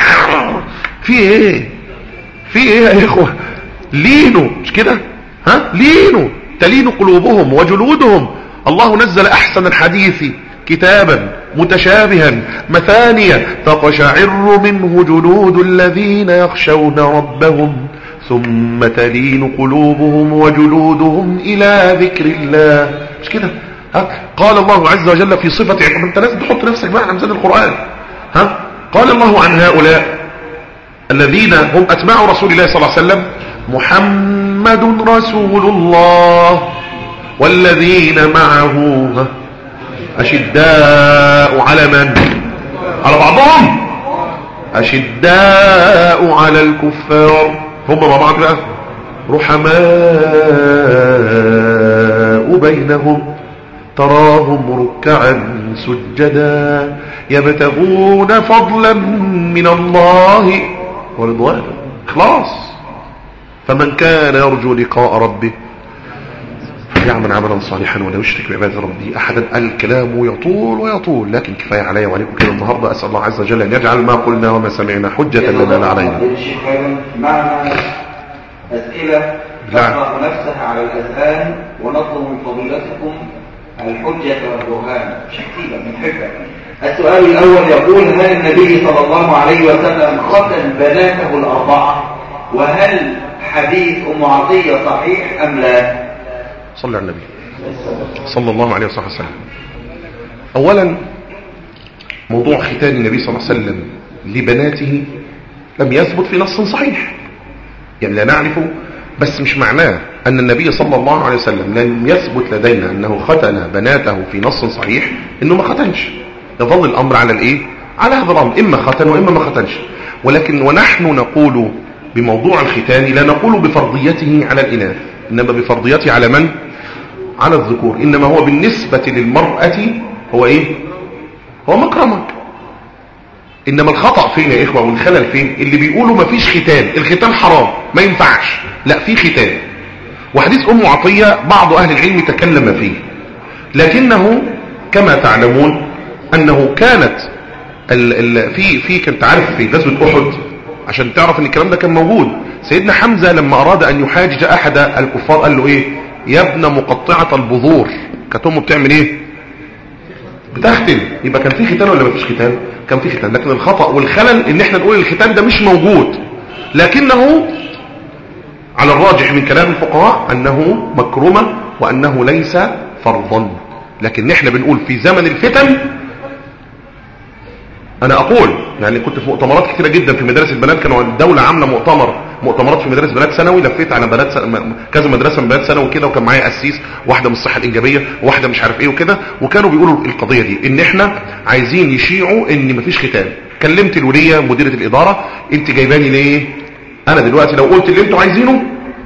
في ايه في ايه يا اخوه لينوا مش كده ها لينوا تلين قلوبهم وجلودهم الله نزل احسن الحديث كتابا متشابها مثانية تقشعر منه جلود الذين يخشون ربهم ثم تلين قلوبهم وجلودهم الى ذكر الله مش كده ها قال الله عز وجل في صفة عقب انت لازم تحط نفسك بقى على ميزان القرآن ها قال الله عن هؤلاء الذين هم اتباع رسول الله صلى الله عليه وسلم محمد رسول الله والذين معه ها أشداء على من على بعضهم أشداء على الكفار هم مع بعض بقى رحماء بينهم تراهم ركعا سجدا يبتغون فضلا من الله ورضوانا خلاص فمن كان يرجو لقاء ربه يعمل عملا صالحا ولا يشرك بعبادة ربه احدا الكلام يطول ويطول لكن كفاية علي وعليكم كده النهاردة اسأل الله عز وجل ان يجعل ما قلنا وما سمعنا حجة لنا لا علينا معنا أسئلة تطرح نفسها على الأذهان ونطلب من فضيلتكم الحجة والبرهان شكيلة من حبة السؤال الأول يقول هل النبي صلى الله عليه وسلم ختن بناته الأربعة وهل حديث أم عطية صحيح أم لا صلى على النبي صلى الله عليه وصحبه وسلم اولا موضوع ختان النبي صلى الله عليه وسلم لبناته لم يثبت في نص صحيح يعني لا نعرفه بس مش معناه ان النبي صلى الله عليه وسلم لم يثبت لدينا انه ختن بناته في نص صحيح انه ما ختنش يظل الامر على الايه على هذا الامر اما ختن واما ما ختنش ولكن ونحن نقول بموضوع الختان لا نقول بفرضيته على الاناث انما بفرضيته على من على الذكور انما هو بالنسبة للمرأة هو ايه هو مكرمك انما الخطأ فين يا اخوة والخلل فين اللي بيقولوا ما فيش ختان الختان حرام ما ينفعش لا في ختان وحديث ام عطية بعض اهل العلم تكلم فيه لكنه كما تعلمون انه كانت ال ال في في كنت عارف في غزوة احد عشان تعرف ان الكلام ده كان موجود سيدنا حمزة لما اراد ان يحاجج احد الكفار قال له ايه يا ابن مقطعة البذور كانت امه بتعمل ايه بتختن يبقى كان في ختان ولا مفيش ختان كان في ختان لكن الخطأ والخلل ان احنا نقول الختان ده مش موجود لكنه على الراجح من كلام الفقهاء انه مكرمة وانه ليس فرضا لكن احنا بنقول في زمن الفتن انا اقول يعني كنت في مؤتمرات كتيرة جدا في مدارس البنات كانوا الدولة عاملة مؤتمر مؤتمرات في مدارس بنات ثانوي لفيت على بنات سنة كذا مدرسة من بنات ثانوي كده وكان معايا قسيس واحدة من الصحة الانجابية وواحدة مش عارف ايه وكده وكانوا بيقولوا القضية دي ان احنا عايزين يشيعوا ان مفيش ختان كلمت الوليه مديره الاداره انت جايباني ليه انا دلوقتي لو قلت اللي انتوا عايزينه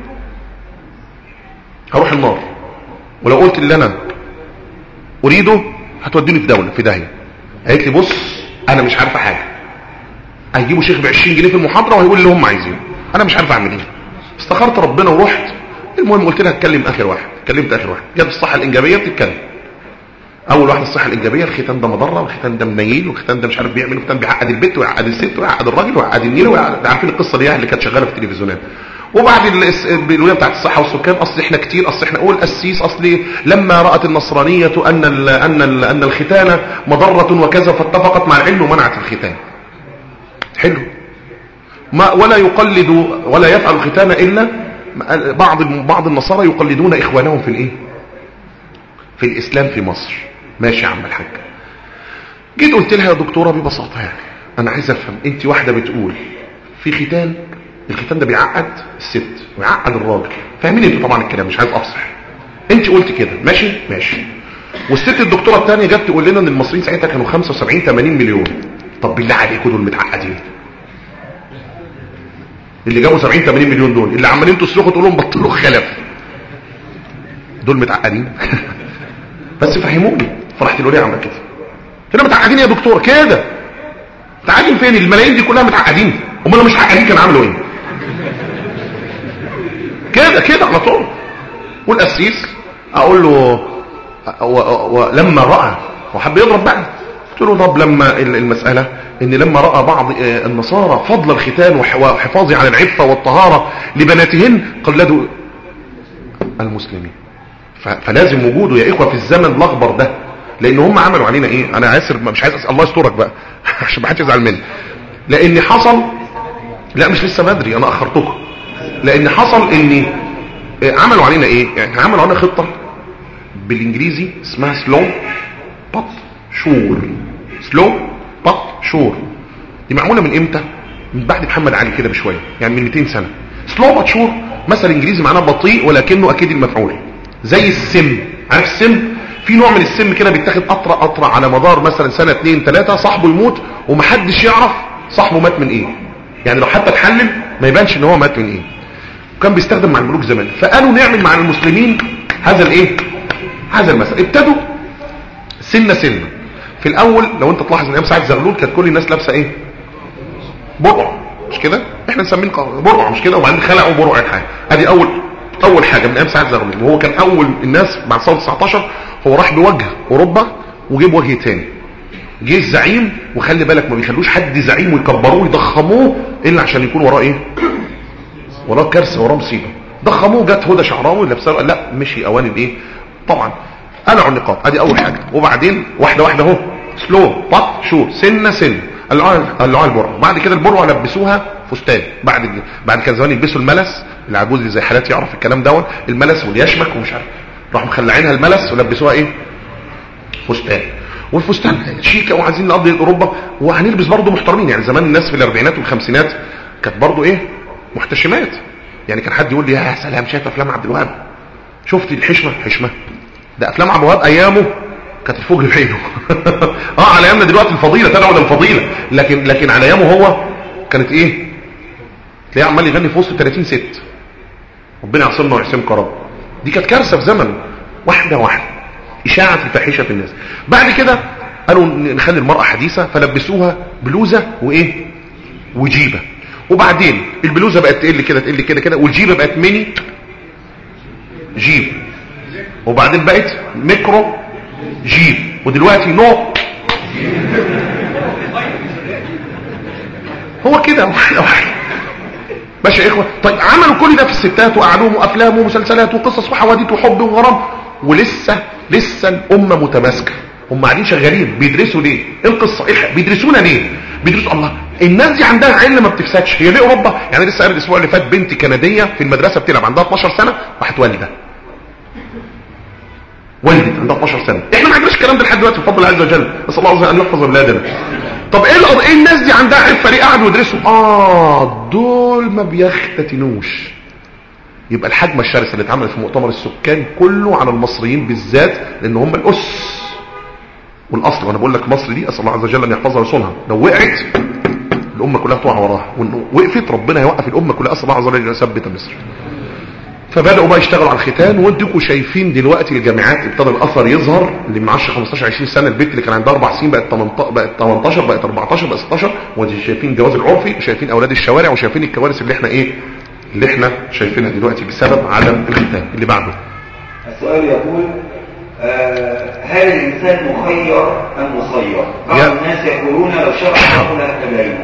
هروح النار ولو قلت اللي انا اريده هتوديني في دوله في داهيه قالت لي بص انا مش عارفه حاجه هيجيبوا شيخ ب 20 جنيه في المحاضره وهيقول اللي هم عايزينه انا مش عارف اعمل ايه استخرت ربنا ورحت المهم قلت لها اتكلم اخر واحد كلمت اخر واحد جت الصحه الانجابيه بتتكلم اول واحده الصحه الانجابيه الختان ده مضره والختان ده منيل والختان ده مش عارف بيعمل والختان بيعقد البيت ويعقد الست ويعقد الراجل ويعقد النيله ويعقد عارفين القصه دي اللي كانت شغاله في التلفزيونات وبعد الولايه بتاعت الصحه والسكان اصل احنا كتير اصل احنا قول قسيس اصل لما رات النصرانيه ان ال ان ال ان الختان مضره وكذا فاتفقت مع العلم ومنعت الختان حلو ما ولا يقلد ولا يفعل الختان الا بعض بعض النصارى يقلدون اخوانهم في الايه في الاسلام في مصر ماشي يا عم الحاج جيت قلت لها يا دكتوره ببساطه يعني انا عايز افهم انت واحده بتقول في ختان الختان ده بيعقد الست ويعقد الراجل فاهمين انتوا طبعا الكلام مش عايز افصح انت قلت كده ماشي ماشي والست الدكتوره الثانيه جت تقول لنا ان المصريين ساعتها كانوا 75 80 مليون طب بالله عليكم دول متعقدين اللي جابوا 70 80 مليون دول اللي عمالين تصرخوا تقول لهم بطلوا خلف دول متعقدين بس فهموني فرحت له ليه عمل كده كده متعقدين يا دكتور كده متعقدين فين الملايين دي كلها متعقدين امال لو مش متعقدين كانوا عملوا ايه كده كده على طول والقسيس اقول له ولما راى وحب يضرب بقى قلت له طب لما المساله ان لما راى بعض النصارى فضل الختان وحفاظه على العفه والطهاره لبناتهن قلدوا المسلمين فلازم وجوده يا اخوه في الزمن الاخضر ده لان هم عملوا علينا ايه انا اسف مش عايز أسأل الله يسترك بقى عشان ما حدش يزعل مني لان حصل لا مش لسه بدري انا اخرتكم لان حصل ان عملوا علينا ايه يعني عملوا علينا خطه بالانجليزي اسمها سلو بط شور سلو بط شور دي معموله من امتى من بعد محمد علي كده بشويه يعني من 200 سنه سلو بط شور مثل انجليزي معناه بطيء ولكنه اكيد المفعول زي السم عارف السم في نوع من السم كده بيتاخد قطره قطره على مدار مثلا سنه اتنين تلاته صاحبه يموت ومحدش يعرف صاحبه مات من ايه يعني لو حتى اتحلل ما يبانش ان هو مات من ايه وكان بيستخدم مع الملوك زمان فقالوا نعمل مع المسلمين هذا الايه هذا المثل ابتدوا سنه سنه في الاول لو انت تلاحظ ان ايام سعد زغلول كانت كل الناس لابسه ايه برع مش كده احنا مسمين برع مش كده وبعدين خلعوا برع الحاجه ادي اول اول حاجه من ايام سعد زغلول وهو كان اول الناس بعد ثوره 19 هو راح بوجه اوروبا وجيب وجه تاني جه الزعيم وخلي بالك ما بيخلوش حد زعيم ويكبروه ويضخموه الا عشان يكون وراه ايه وراه كارثه وراه مصيبه ضخموه جت هدى شعراوي لابسه لا مشي اوان الايه طبعا قلعوا النقاب ادي اول حاجه وبعدين واحده واحده اهو سلو بط شور سنه سنه قلعوها البرع بعد كده البرع لبسوها فستان بعد بعد كده زمان يلبسوا الملس العجوز اللي زي حالاتي يعرف الكلام دوت الملس واليشمك ومش عارف راحوا مخلعينها الملس ولبسوها ايه فستان والفستان شيكه وعايزين نقضي اوروبا وهنلبس برضه محترمين يعني زمان الناس في الاربعينات والخمسينات كانت برضه ايه محتشمات يعني كان حد يقول لي يا سلام شايف افلام عبد الوهاب شفت الحشمه حشمه ده افلام عبد الوهاب ايامه كانت الفوق بعينه اه على ايامنا دلوقتي الفضيله تدعو للفضيله لكن لكن على ايامه هو كانت ايه تلاقيه عمال يغني في وسط 30 ست ربنا يعصمنا ويحسمك يا رب دي كانت كارثه في زمن واحده واحده اشاعه الفاحشه في الناس بعد كده قالوا نخلي المراه حديثه فلبسوها بلوزه وايه وجيبه وبعدين البلوزه بقت تقل كده تقل كده كده والجيبه بقت ميني جيب وبعدين بقت ميكرو جيب ودلوقتي نو هو كده واحده واحده ماشي يا اخوه طيب عملوا كل ده في الستات وقعدوهم وافلام ومسلسلات وقصص وحواديت وحب وغرام ولسه لسه الامه متماسكه هم قاعدين شغالين بيدرسوا ليه ايه القصه ايه بيدرسونا ليه بيدرسوا الله الناس دي عندها علم ما بتفسدش هي ليه اوروبا يعني لسه قبل الاسبوع اللي فات بنت كنديه في المدرسه بتلعب عندها 12 سنه راحت والده ولدت عندها 12 سنه احنا ما عندناش الكلام ده لحد دلوقتي بفضل الله عز وجل نسال الله عز وجل ان يحفظ بلادنا طب ايه الأرض ايه الناس دي عندها عفه ليه قعدوا يدرسوا اه دول ما بيختتنوش يبقى الحجمه الشرسه اللي اتعملت في مؤتمر السكان كله على المصريين بالذات لان هم الاس والاصل وانا بقول لك مصر دي اسال الله عز وجل ان يحفظها ويصونها لو وقعت الامه كلها تقع وراها وقفت ربنا يوقف الامه كلها اسال الله عز وجل يثبت مصر فبداوا بقى يشتغلوا على الختان وانتوا شايفين دلوقتي الجامعات ابتدى الاثر يظهر اللي من 10 15 20 سنه البنت اللي كان عندها اربع سنين بقت 18 بقت 18 بقت 14 بقت 16 وانتوا شايفين الجواز العرفي وشايفين اولاد الشوارع وشايفين الكوارث اللي احنا ايه اللي احنا شايفينها دلوقتي بسبب عدم الختان اللي بعده السؤال يقول آه هل الانسان مخير ام مسير بعض الناس يقولون لو شرع الله لهتدين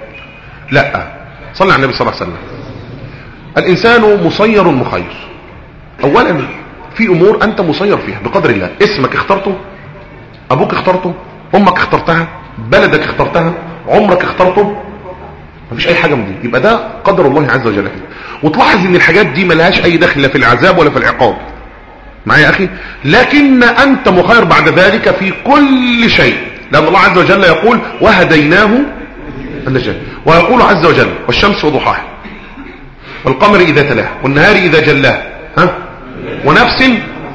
لا صلى على النبي صلى الله عليه وسلم الإنسان مسير مخير أولا في أمور أنت مسير فيها بقدر الله اسمك اخترته أبوك اخترته أمك اخترتها بلدك اخترتها عمرك اخترته مفيش أي حاجة من دي يبقى ده قدر الله عز وجل فيه وتلاحظ ان الحاجات دي ملهاش أي دخل لا في العذاب ولا في العقاب معايا يا أخي لكن أنت مخير بعد ذلك في كل شيء لأن الله عز وجل يقول وهديناه النجاة ويقول عز وجل والشمس وضحاها والقمر إذا تلاه والنهار إذا جلاه ها ونفس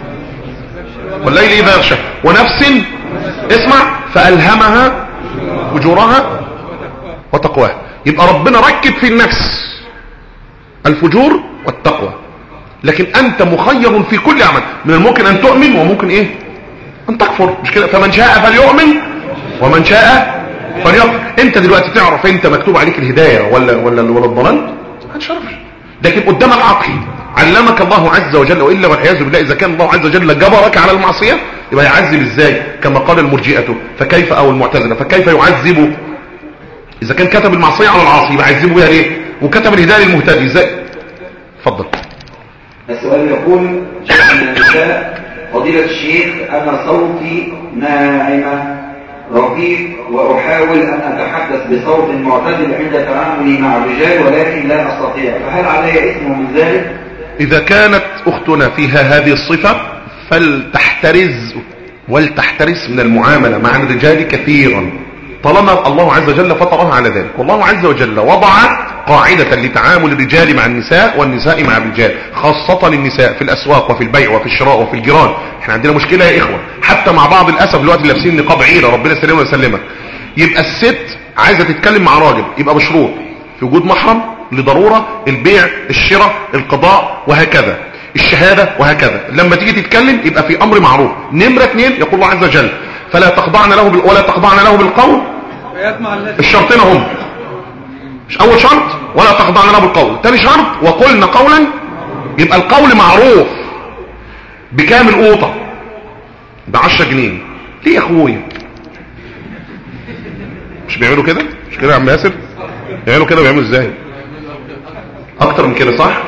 والليل إذا يغشى ونفس اسمع فألهمها فجورها وتقواها يبقى ربنا ركب في النفس الفجور والتقوى لكن أنت مخير في كل عمل من الممكن أن تؤمن وممكن إيه أن تكفر مش كده فمن شاء فليؤمن ومن شاء فليكفر انت دلوقتي تعرف انت مكتوب عليك الهداية ولا ولا ولا الضلال ما تشرفش لكن قدامك عقل علمك الله عز وجل وإلا والعياذ بالله إذا كان الله عز وجل جبرك على المعصية يبقى يعذب إزاي كما قال المرجئة فكيف أو المعتزلة فكيف يعذب إذا كان كتب المعصية على العاصي يبقى يعذبه بها ليه وكتب الهداية للمهتدي إزاي اتفضل السؤال يقول شيخ من النساء فضيلة الشيخ أنا صوتي ناعمة رقيق وأحاول أن أتحدث بصوت معتدل عند تعاملي مع الرجال ولكن لا أستطيع فهل علي اسم من ذلك؟ إذا كانت أختنا فيها هذه الصفة فلتحترز ولتحترس من المعاملة مع الرجال كثيرا طالما الله عز وجل فطرها على ذلك والله عز وجل وضع قاعدة لتعامل الرجال مع النساء والنساء مع الرجال خاصة النساء في الأسواق وفي البيع وفي الشراء وفي الجيران احنا عندنا مشكلة يا إخوة حتى مع بعض الأسف دلوقتي لابسين نقاب عيرة ربنا يسلمنا ويسلمك يبقى الست عايزة تتكلم مع راجل يبقى بشروط في وجود محرم لضرورة البيع الشراء القضاء وهكذا الشهادة وهكذا لما تيجي تتكلم يبقى في أمر معروف نمرة اثنين يقول الله عز وجل فلا تخضعن له بال... ولا تخضعن له بالقول الشرطين هم مش اول شرط ولا تخضعن له بالقول تاني شرط وقلنا قولا يبقى القول معروف بكام القوطه ب 10 جنيه ليه يا اخويا مش بيعملوا كده مش كده يا عم ياسر بيعملوا كده بيعملوا ازاي اكتر من كده صح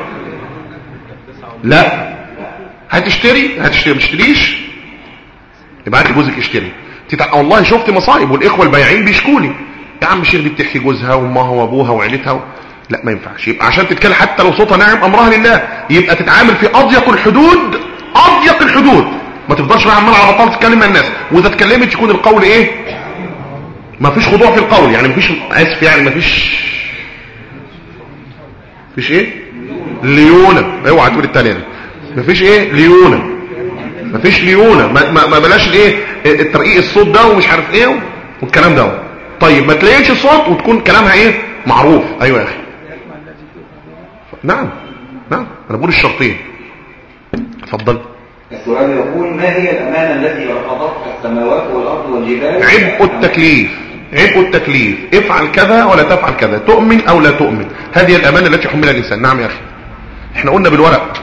لا هتشتري هتشتري مش تشتريش ابعت لي جوزك اشتري تتع... والله شفت مصايب والاخوه البايعين بيشكوا لي يا عم الشيخ دي بتحكي جوزها وامها وابوها وعيلتها و... لا ما ينفعش يبقى عشان تتكلم حتى لو صوتها ناعم امرها لله يبقى تتعامل في اضيق الحدود اضيق الحدود ما تفضلش بقى عمال على بطال تتكلم مع الناس واذا اتكلمت يكون القول ايه ما فيش خضوع في القول يعني ما فيش اسف يعني ما فيش فيش ايه ليونه اوعى تقول التانية دي ما فيش ايه ليونه ما فيش ليونه ما, ما, ما بلاش الايه الترقيق الصوت ده ومش عارف ايه والكلام ده طيب ما تلاقيش صوت وتكون كلامها ايه معروف ايوه يا اخي نعم نعم انا بقول الشرطين اتفضل السؤال يقول ما هي الأمانة التي رفضتها السماوات والأرض والجبال عبء التكليف عبء التكليف افعل كذا ولا تفعل كذا تؤمن او لا تؤمن هذه الامانه التي حملها الانسان نعم يا اخي احنا قلنا بالورق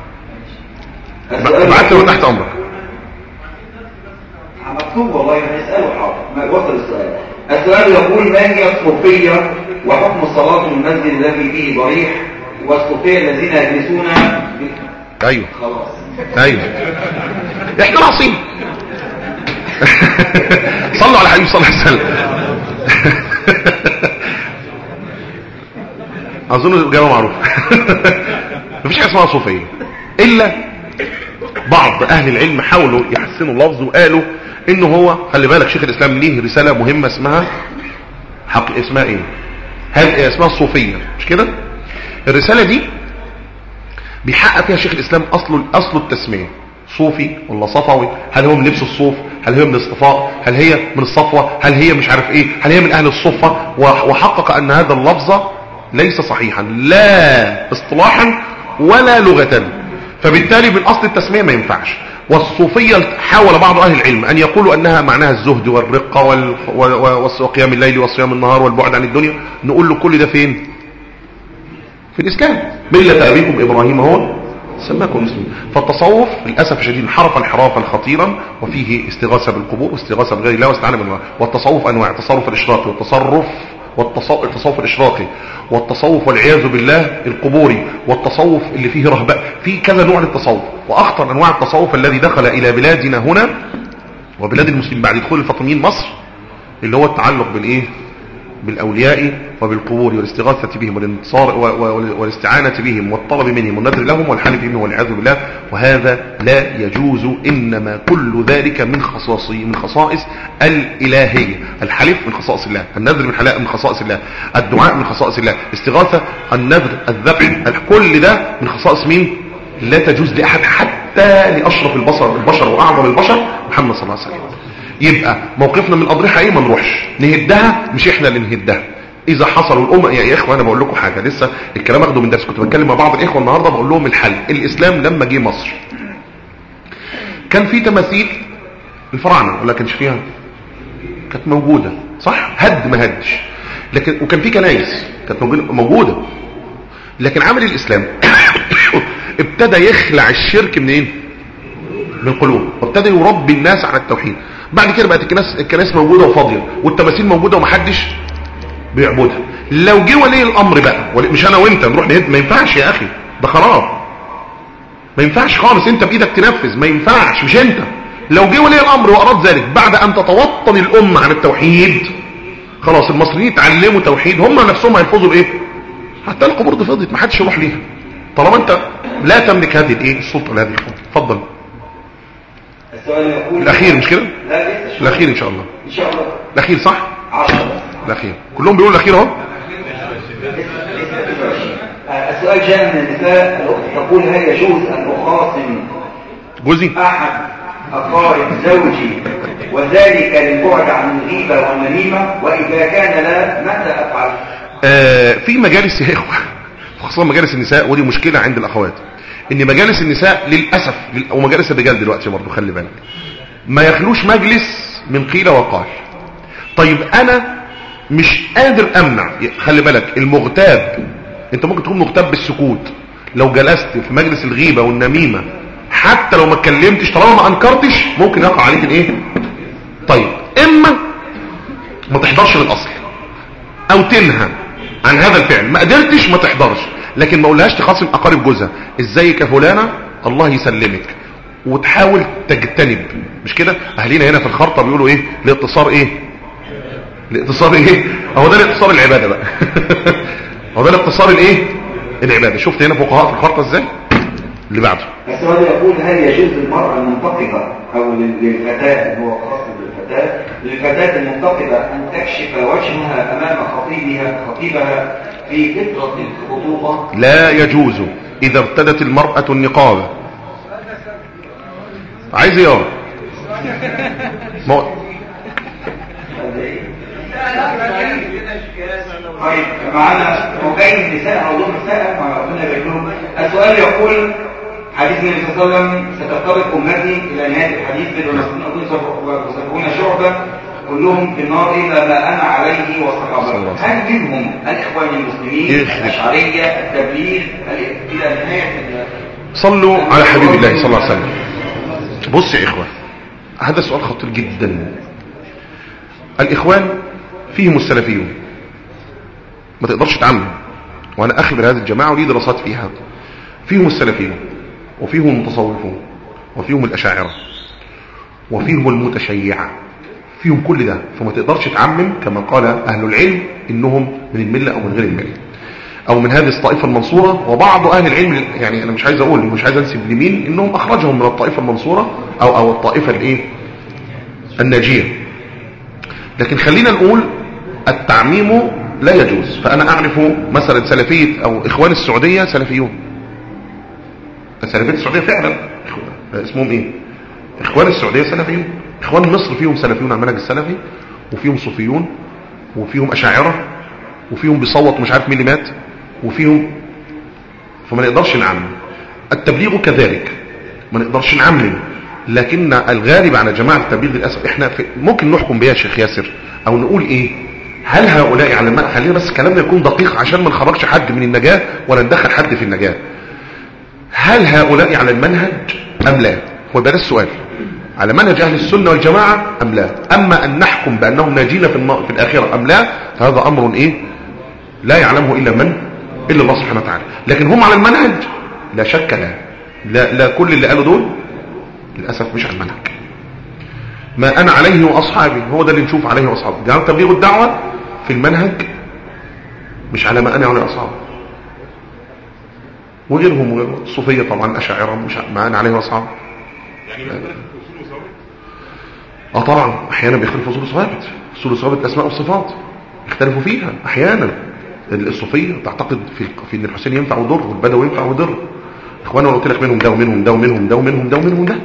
ابعت له تحت امرك مكتوب والله هنسأله حاضر ما وصل السؤال السؤال يقول ما هي الصوفية وحكم الصلاة في المسجد الذي فيه ضريح والصوفية الذين يجلسون ايوه خلاص ايوه احنا ناقصين صلوا على حبيب صلى الله عليه وسلم اظن الاجابه معروفه مفيش حاجه اسمها صوفيه الا بعض اهل العلم حاولوا يحسنوا اللفظ وقالوا انه هو خلي بالك شيخ الاسلام ليه رساله مهمه اسمها حق اسمها ايه هل اسمها الصوفيه مش كده الرساله دي بيحقق فيها شيخ الاسلام اصل اصل التسميه صوفي ولا صفوي هل هم لبس الصوف هل هي من الاصطفاء هل هي من الصفوة هل هي مش عارف ايه هل هي من اهل الصفة وحقق ان هذا اللفظ ليس صحيحا لا اصطلاحا ولا لغة فبالتالي من اصل التسمية ما ينفعش والصوفية حاول بعض اهل العلم ان يقولوا انها معناها الزهد والرقة وقيام الليل وصيام النهار والبعد عن الدنيا نقول له كل ده فين في الاسلام ملة ابيكم ابراهيم هو سماكم مسلمين فالتصوف للأسف الشديد انحرف انحرافا خطيرا وفيه استغاثة بالقبور واستغاثة بغير الله واستعانة بالله والتصوف أنواع التصرف الإشراقي والتصرف والتصوف الإشراقي والتصوف والعياذ بالله القبوري والتصوف اللي فيه رهباء في كذا نوع للتصوف وأخطر أنواع التصوف الذي دخل إلى بلادنا هنا وبلاد المسلمين بعد دخول الفاطميين مصر اللي هو التعلق بالإيه بالأولياء وبالقبور والاستغاثة بهم والانتصار والاستعانة بهم والطلب منهم والنذر لهم والحلف بهم والعياذ بالله وهذا لا يجوز إنما كل ذلك من خصائص من خصائص الإلهية الحلف من خصائص الله النذر من حلاء من خصائص الله الدعاء من خصائص الله استغاثة النذر الذبح كل ده من خصائص مين لا تجوز لأحد حتى لأشرف البشر البشر وأعظم البشر محمد صلى الله عليه وسلم يبقى موقفنا من الأضرحة ايه ما نروحش نهدها مش احنا اللي نهدها اذا حصلوا الامه يا اخوه انا بقول لكم حاجه لسه الكلام اخده من درس كنت بتكلم مع بعض الاخوه النهارده بقول لهم الحل الاسلام لما جه مصر كان في تماثيل الفراعنه ولا كانش فيها كانت موجوده صح هد ما هدش لكن وكان في كنايس كانت موجوده لكن عمل الاسلام ابتدى يخلع الشرك منين من القلوب وابتدى يربي الناس على التوحيد بعد كده بقت الكنائس الكنائس موجوده وفاضيه والتماثيل موجوده ومحدش بيعبدها لو جه ولي الامر بقى مش انا وانت نروح نهد ما ينفعش يا اخي ده خراب ما ينفعش خالص انت بايدك تنفذ ما ينفعش مش انت لو جه ولي الامر واراد ذلك بعد ان تتوطن الامه عن التوحيد خلاص المصريين اتعلموا توحيد هم نفسهم هيلفظوا بايه حتى القبور دي فضيت ما حدش يروح ليها طالما انت لا تملك هذه الايه السلطه لهذه اتفضل السؤال يقول الاخير مش كده لا لسه الاخير ان شاء الله ان شاء الله الاخير صح 10 الاخير كلهم بيقولوا الاخير اهو السؤال جاء من النساء الأخت تقول هل يجوز أن أخاصم جوزي أحد أقارب زوجي وذلك للبعد عن الغيبة والنميمة وإذا كان لا ماذا أفعل؟ آه في مجالس يا اخوه خصوصا مجالس النساء ودي مشكله عند الاخوات ان مجالس النساء للاسف ومجالس الرجال دلوقتي برضه خلي بالك ما يخلوش مجلس من قيل وقال طيب انا مش قادر امنع خلي بالك المغتاب انت ممكن تكون مغتاب بالسكوت لو جلست في مجلس الغيبة والنميمة حتى لو ما اتكلمتش طالما ما انكرتش ممكن يقع عليك الايه طيب اما ما تحضرش للاصل او تنهى عن هذا الفعل ما قدرتش ما تحضرش لكن ما قولهاش تخاصم اقارب جوزها ازيك يا فلانه الله يسلمك وتحاول تجتنب مش كده اهالينا هنا في الخرطه بيقولوا ايه الاتصار ايه الاتصار ايه اهو ده الاتصار العباده بقى هو ده الاتصار الايه العباده شفت هنا فقهاء في الخرطه ازاي اللي بعده السؤال يقول هل يجوز للمرأة المنتقبة أو للفتاة هو خاص بالفتاة للفتاة المنتقبة أن تكشف وجهها أمام خطيبها خطيبها في فترة الخطوبة لا يجوز اذا ارتدت المرأة النقاب عايز ايه يا ما طيب معانا وكاين نساء او دور نساء مع ربنا يبارك لهم السؤال يقول حديث النبي صلى الله عليه وسلم ستفترق امتي الى نهايه الحديث بدون وسبعون شعبه كلهم في النار الا ما انا عليه وصحابه هل منهم الاخوان المسلمين يخرب. الاشعريه التبليغ ال- الى نهايه صلوا على حبيب الله صلى الله عليه وسلم بص يا اخوان هذا سؤال خطير جدا الاخوان فيهم السلفيون ما تقدرش تعمم وانا اخبر هذه الجماعه ولي دراسات فيها فيهم السلفيون وفيهم المتصوفون وفيهم الاشاعره وفيهم المتشيعه فيهم كل ده فما تقدرش تعمم كما قال اهل العلم انهم من المله او من غير المله او من هذه الطائفه المنصوره وبعض اهل العلم يعني انا مش عايز اقول مش عايز انسب لمين انهم اخرجهم من الطائفه المنصوره او او الطائفه الايه الناجيه لكن خلينا نقول التعميم لا يجوز فانا اعرف مثلا سلفيه او اخوان السعوديه سلفيون سلفيه السعوديه فعلا اسمهم ايه اخوان السعوديه سلفيون اخوان مصر فيهم سلفيون على المنهج السلفي وفيهم صوفيون وفيهم اشاعره وفيهم بيصوت مش عارف مين اللي مات وفيهم فما نقدرش نعمم التبليغ كذلك ما نقدرش نعمم لكن الغالب على جماعة التبليغ للأسف احنا في ممكن نحكم بها يا شيخ ياسر او نقول ايه هل هؤلاء على الماء خلينا بس كلامنا يكون دقيق عشان ما نخرجش حد من النجاة ولا ندخل حد في النجاة هل هؤلاء على المنهج ام لا هو ده السؤال على منهج اهل السنة والجماعة ام لا اما ان نحكم بانهم ناجين في, الم... في الاخرة ام لا فهذا امر ايه لا يعلمه الا من الا الله سبحانه وتعالى لكن هم على المنهج لا شك لا لا, لا كل اللي قالوا دول للأسف مش على المنهج ما أنا عليه وأصحابي هو ده اللي نشوف عليه وأصحابي يعني تبليغ الدعوة في المنهج مش على ما أنا عليه وأصحابي وغيرهم وغيرهم الصوفية طبعا أشاعرة مش ما أنا عليه وأصحابي يعني اه طبعا احيانا بيختلف اصول ثوابت اصول ثوابت الاسماء والصفات يختلفوا فيها احيانا الصوفيه تعتقد في في ان الحسين ينفع ويضر والبدوي ينفع ويضر اخوانا انا قلت لك منهم ده ومنهم ده ومنهم ده ومنهم ده ومنهم ده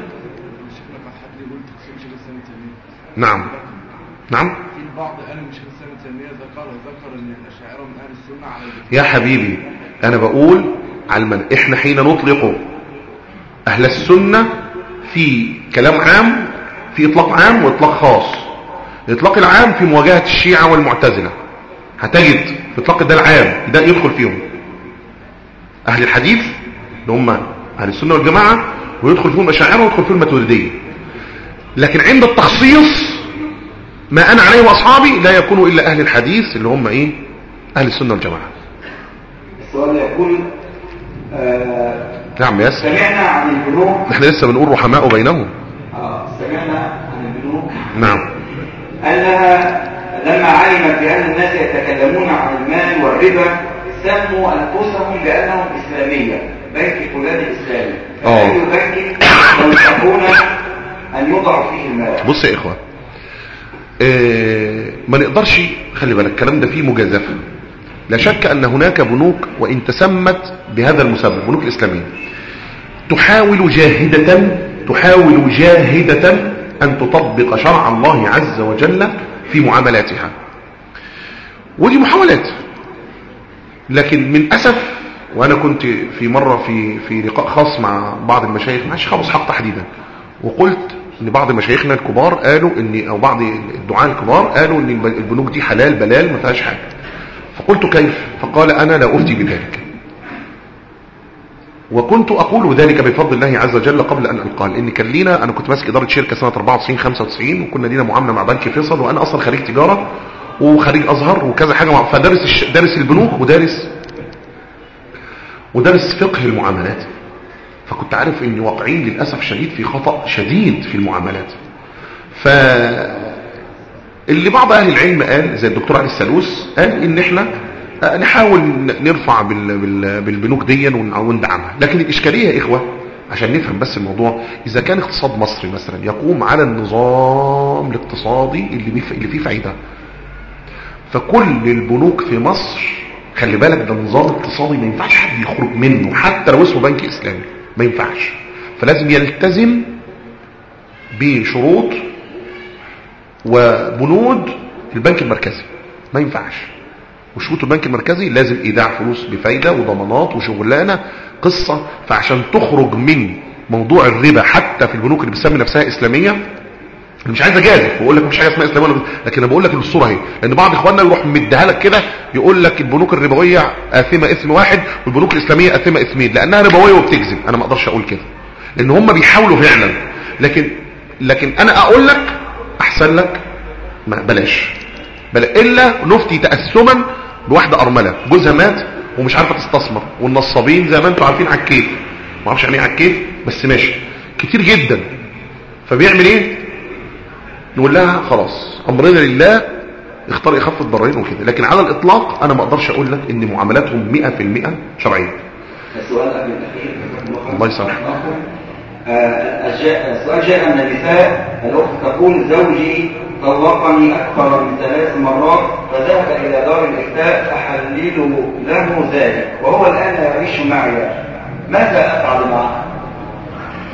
نعم نعم في البعض قال مش الإسلام تيمية ذكر ذكر ان الاشاعره من اهل السنه على يا حبيبي انا بقول على المن... احنا حين نطلق اهل السنة في كلام عام في اطلاق عام واطلاق خاص الاطلاق العام في مواجهة الشيعة والمعتزلة هتجد الاطلاق ده العام ده يدخل فيهم اهل الحديث اللي هم اهل السنة والجماعة ويدخل فيهم الاشاعره ويدخل فيهم الماتريديه لكن عند التخصيص ما انا عليه واصحابي لا يكون الا اهل الحديث اللي هم ايه اهل السنة والجماعة السؤال يقول آه نعم ياسر سمعنا عن البنوك احنا لسه بنقول رحماء بينهم آه سمعنا عن البنوك نعم أنها لما علمت بأن الناس يتكلمون عن المال والربا سموا أنفسهم بأنهم إسلامية بنك فلان إسلامي آه. فأي بنك ينصحون أن يوضع فيه المال بص يا اخوان اه ما نقدرش خلي بالك الكلام ده فيه مجازفه لا شك ان هناك بنوك وان تسمت بهذا المسمى البنوك الاسلاميه تحاول جاهده تحاول جاهده ان تطبق شرع الله عز وجل في معاملاتها ودي محاولات لكن من اسف وانا كنت في مره في في لقاء خاص مع بعض المشايخ مع الشيخ ابو اسحاق تحديدا وقلت ان بعض مشايخنا الكبار قالوا ان او بعض الدعاة الكبار قالوا ان البنوك دي حلال بلال ما فيهاش حاجه فقلت كيف فقال انا لا افتي بذلك وكنت اقول ذلك بفضل الله عز وجل قبل ان القاه لان كان لينا انا كنت ماسك اداره شركه سنه 94 95 وكنا لينا معامله مع بنك فيصل وانا اصلا خريج تجاره وخريج ازهر وكذا حاجه مع فدارس الش... دارس البنوك ودارس ودارس فقه المعاملات فكنت عارف ان واقعين للاسف شديد في خطا شديد في المعاملات ف اللي بعض اهل العلم قال زي الدكتور علي السلوس قال ان احنا نحاول نرفع بال- بال- بالبنوك دي ون- وندعمها لكن الاشكاليه يا اخوه عشان نفهم بس الموضوع اذا كان اقتصاد مصري مثلا يقوم على النظام الاقتصادي اللي بيف- اللي فيه فايده فكل البنوك في مصر خلي بالك ده نظام اقتصادي ما ينفعش حد يخرج منه حتى لو اسمه بنك اسلامي ما ينفعش فلازم يلتزم بشروط وبنود البنك المركزي ما ينفعش وشروط البنك المركزي لازم ايداع فلوس بفايده وضمانات وشغلانه قصه فعشان تخرج من موضوع الربا حتى في البنوك اللي بتسمي نفسها اسلاميه انا مش عايز اجازف واقول لك مش حاجه اسمها اسلاميه ولا- لكن انا بقول لك الصوره اهي لان بعض اخواننا يروح مديها لك كده يقول لك البنوك الربويه اثمه اسم واحد والبنوك الاسلاميه اثمه اثمين لانها ربويه وبتكذب انا ما اقدرش اقول كده لان هم بيحاولوا فعلا لكن لكن انا اقول لك احسن لك ما بلاش بلا الا نفتي تاسما بواحده ارمله جوزها مات ومش عارفه تستثمر والنصابين زي ما انتم عارفين على الكيف ما اعرفش يعني ايه على الكيف بس ماشي كتير جدا فبيعمل ايه نقول لها خلاص امرنا لله اختار اخف الضررين وكده لكن على الاطلاق انا ما اقدرش اقول لك ان معاملاتهم 100% شرعيه السؤال قبل الأخير الله يسامحك. آه، الج- السؤال جاء من النساء الأخت تقول زوجي طلقني أكثر من ثلاث مرات فذهب إلى دار الإفتاء فحللوا له ذلك وهو الآن لا يعيش معي ماذا أفعل معه؟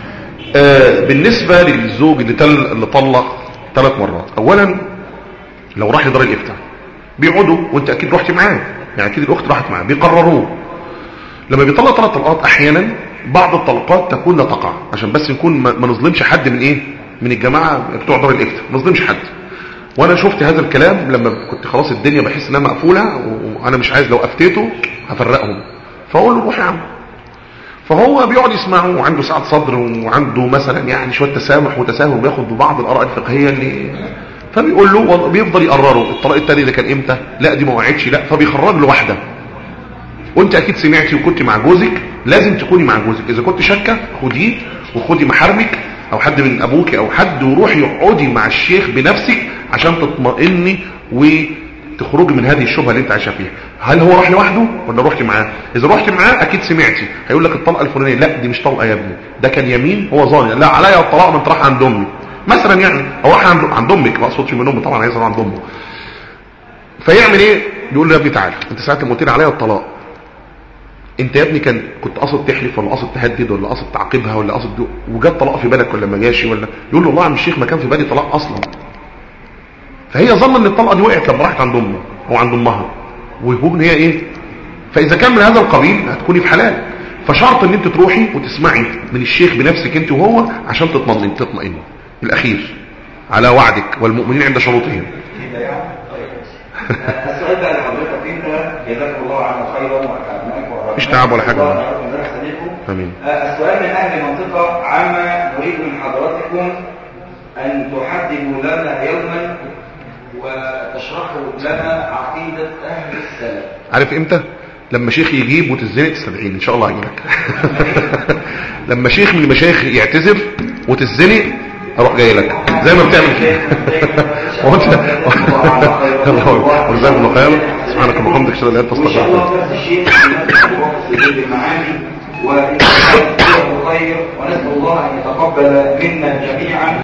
آه بالنسبة للزوج اللي, تل... اللي طلق ثلاث مرات اولا لو راح لدار الافتاء بيقعدوا وانت اكيد رحت معاه يعني اكيد الاخت راحت معاه بيقرروه لما بيطلق ثلاث طلقات احيانا بعض الطلقات تكون لا تقع عشان بس نكون ما ما نظلمش حد من ايه من الجماعه بتوع دار الافتاء ما نظلمش حد وانا شفت هذا الكلام لما كنت خلاص الدنيا بحس انها مقفوله وانا مش عايز لو افتيته هفرقهم فاقول له روح يا عم فهو بيقعد يسمعه وعنده سعه صدر وعنده مثلا يعني شويه تسامح وتساهل وبياخد ببعض الاراء الفقهيه اللي فبيقول له والله بيفضل يقرره الطلاق التاني ده كان امتى لا دي ما وعدش لا فبيخرج له واحده وانت اكيد سمعتي وكنت مع جوزك لازم تكوني مع جوزك اذا كنت شاكه خديه وخدي محارمك او حد من ابوك او حد وروحي اقعدي مع الشيخ بنفسك عشان تطمئني وتخرجي من هذه الشبهه اللي انت عايشه فيها هل هو راح لوحده ولا رحت معاه اذا رحت معاه اكيد سمعتي هيقول لك الطلقه الفلانيه لا دي مش طلقه يا ابني ده كان يمين هو ظالم لا عليا الطلاق ما انت راح عند امي مثلا يعني او راح عند عند امك ما اقصدش من امه طبعا عايز عند امه فيعمل ايه يقول له يا ابني تعالى انت ساعه لما قلت لي عليا الطلاق انت يا ابني كان كنت قاصد تحلف ولا قاصد تهدد ولا قاصد تعاقبها ولا قاصد وجات طلاق في بالك ولا ما جاش ولا يقول له والله يا عم الشيخ ما كان في بالي طلاق اصلا فهي ظن ان الطلقه دي وقعت لما راحت عند امه او عند امها ويهوب ان هي ايه فاذا كان من هذا القبيل هتكوني في حلال فشرط ان انت تروحي وتسمعي من الشيخ بنفسك انت وهو عشان تطمئن تطمئني الاخير على وعدك والمؤمنين عند شروطهم السؤال بقى لحضرتك انت جزاك الله عنا خيرا واتعبناك ورحمك مفيش تعب ولا حاجة. امين امين السؤال من اهل منطقه عامه نريد من حضراتكم ان تحددوا لنا يوما وتشرحوا لنا عقيده اهل السلف عارف امتى لما شيخ يجيب وتزنق تستدعيني ان شاء الله هجيلك لما شيخ من المشايخ يعتذر وتزنق اروح جاي لك زي ما بتعمل كده وانت الله وجزاك الله خير سبحانك اللهم وبحمدك اشهد ان لا اله الا انت وان شاء استغفرك الله درس الشيخ في المعاني وان شاء الله خير ونسال الله ان يتقبل منا جميعا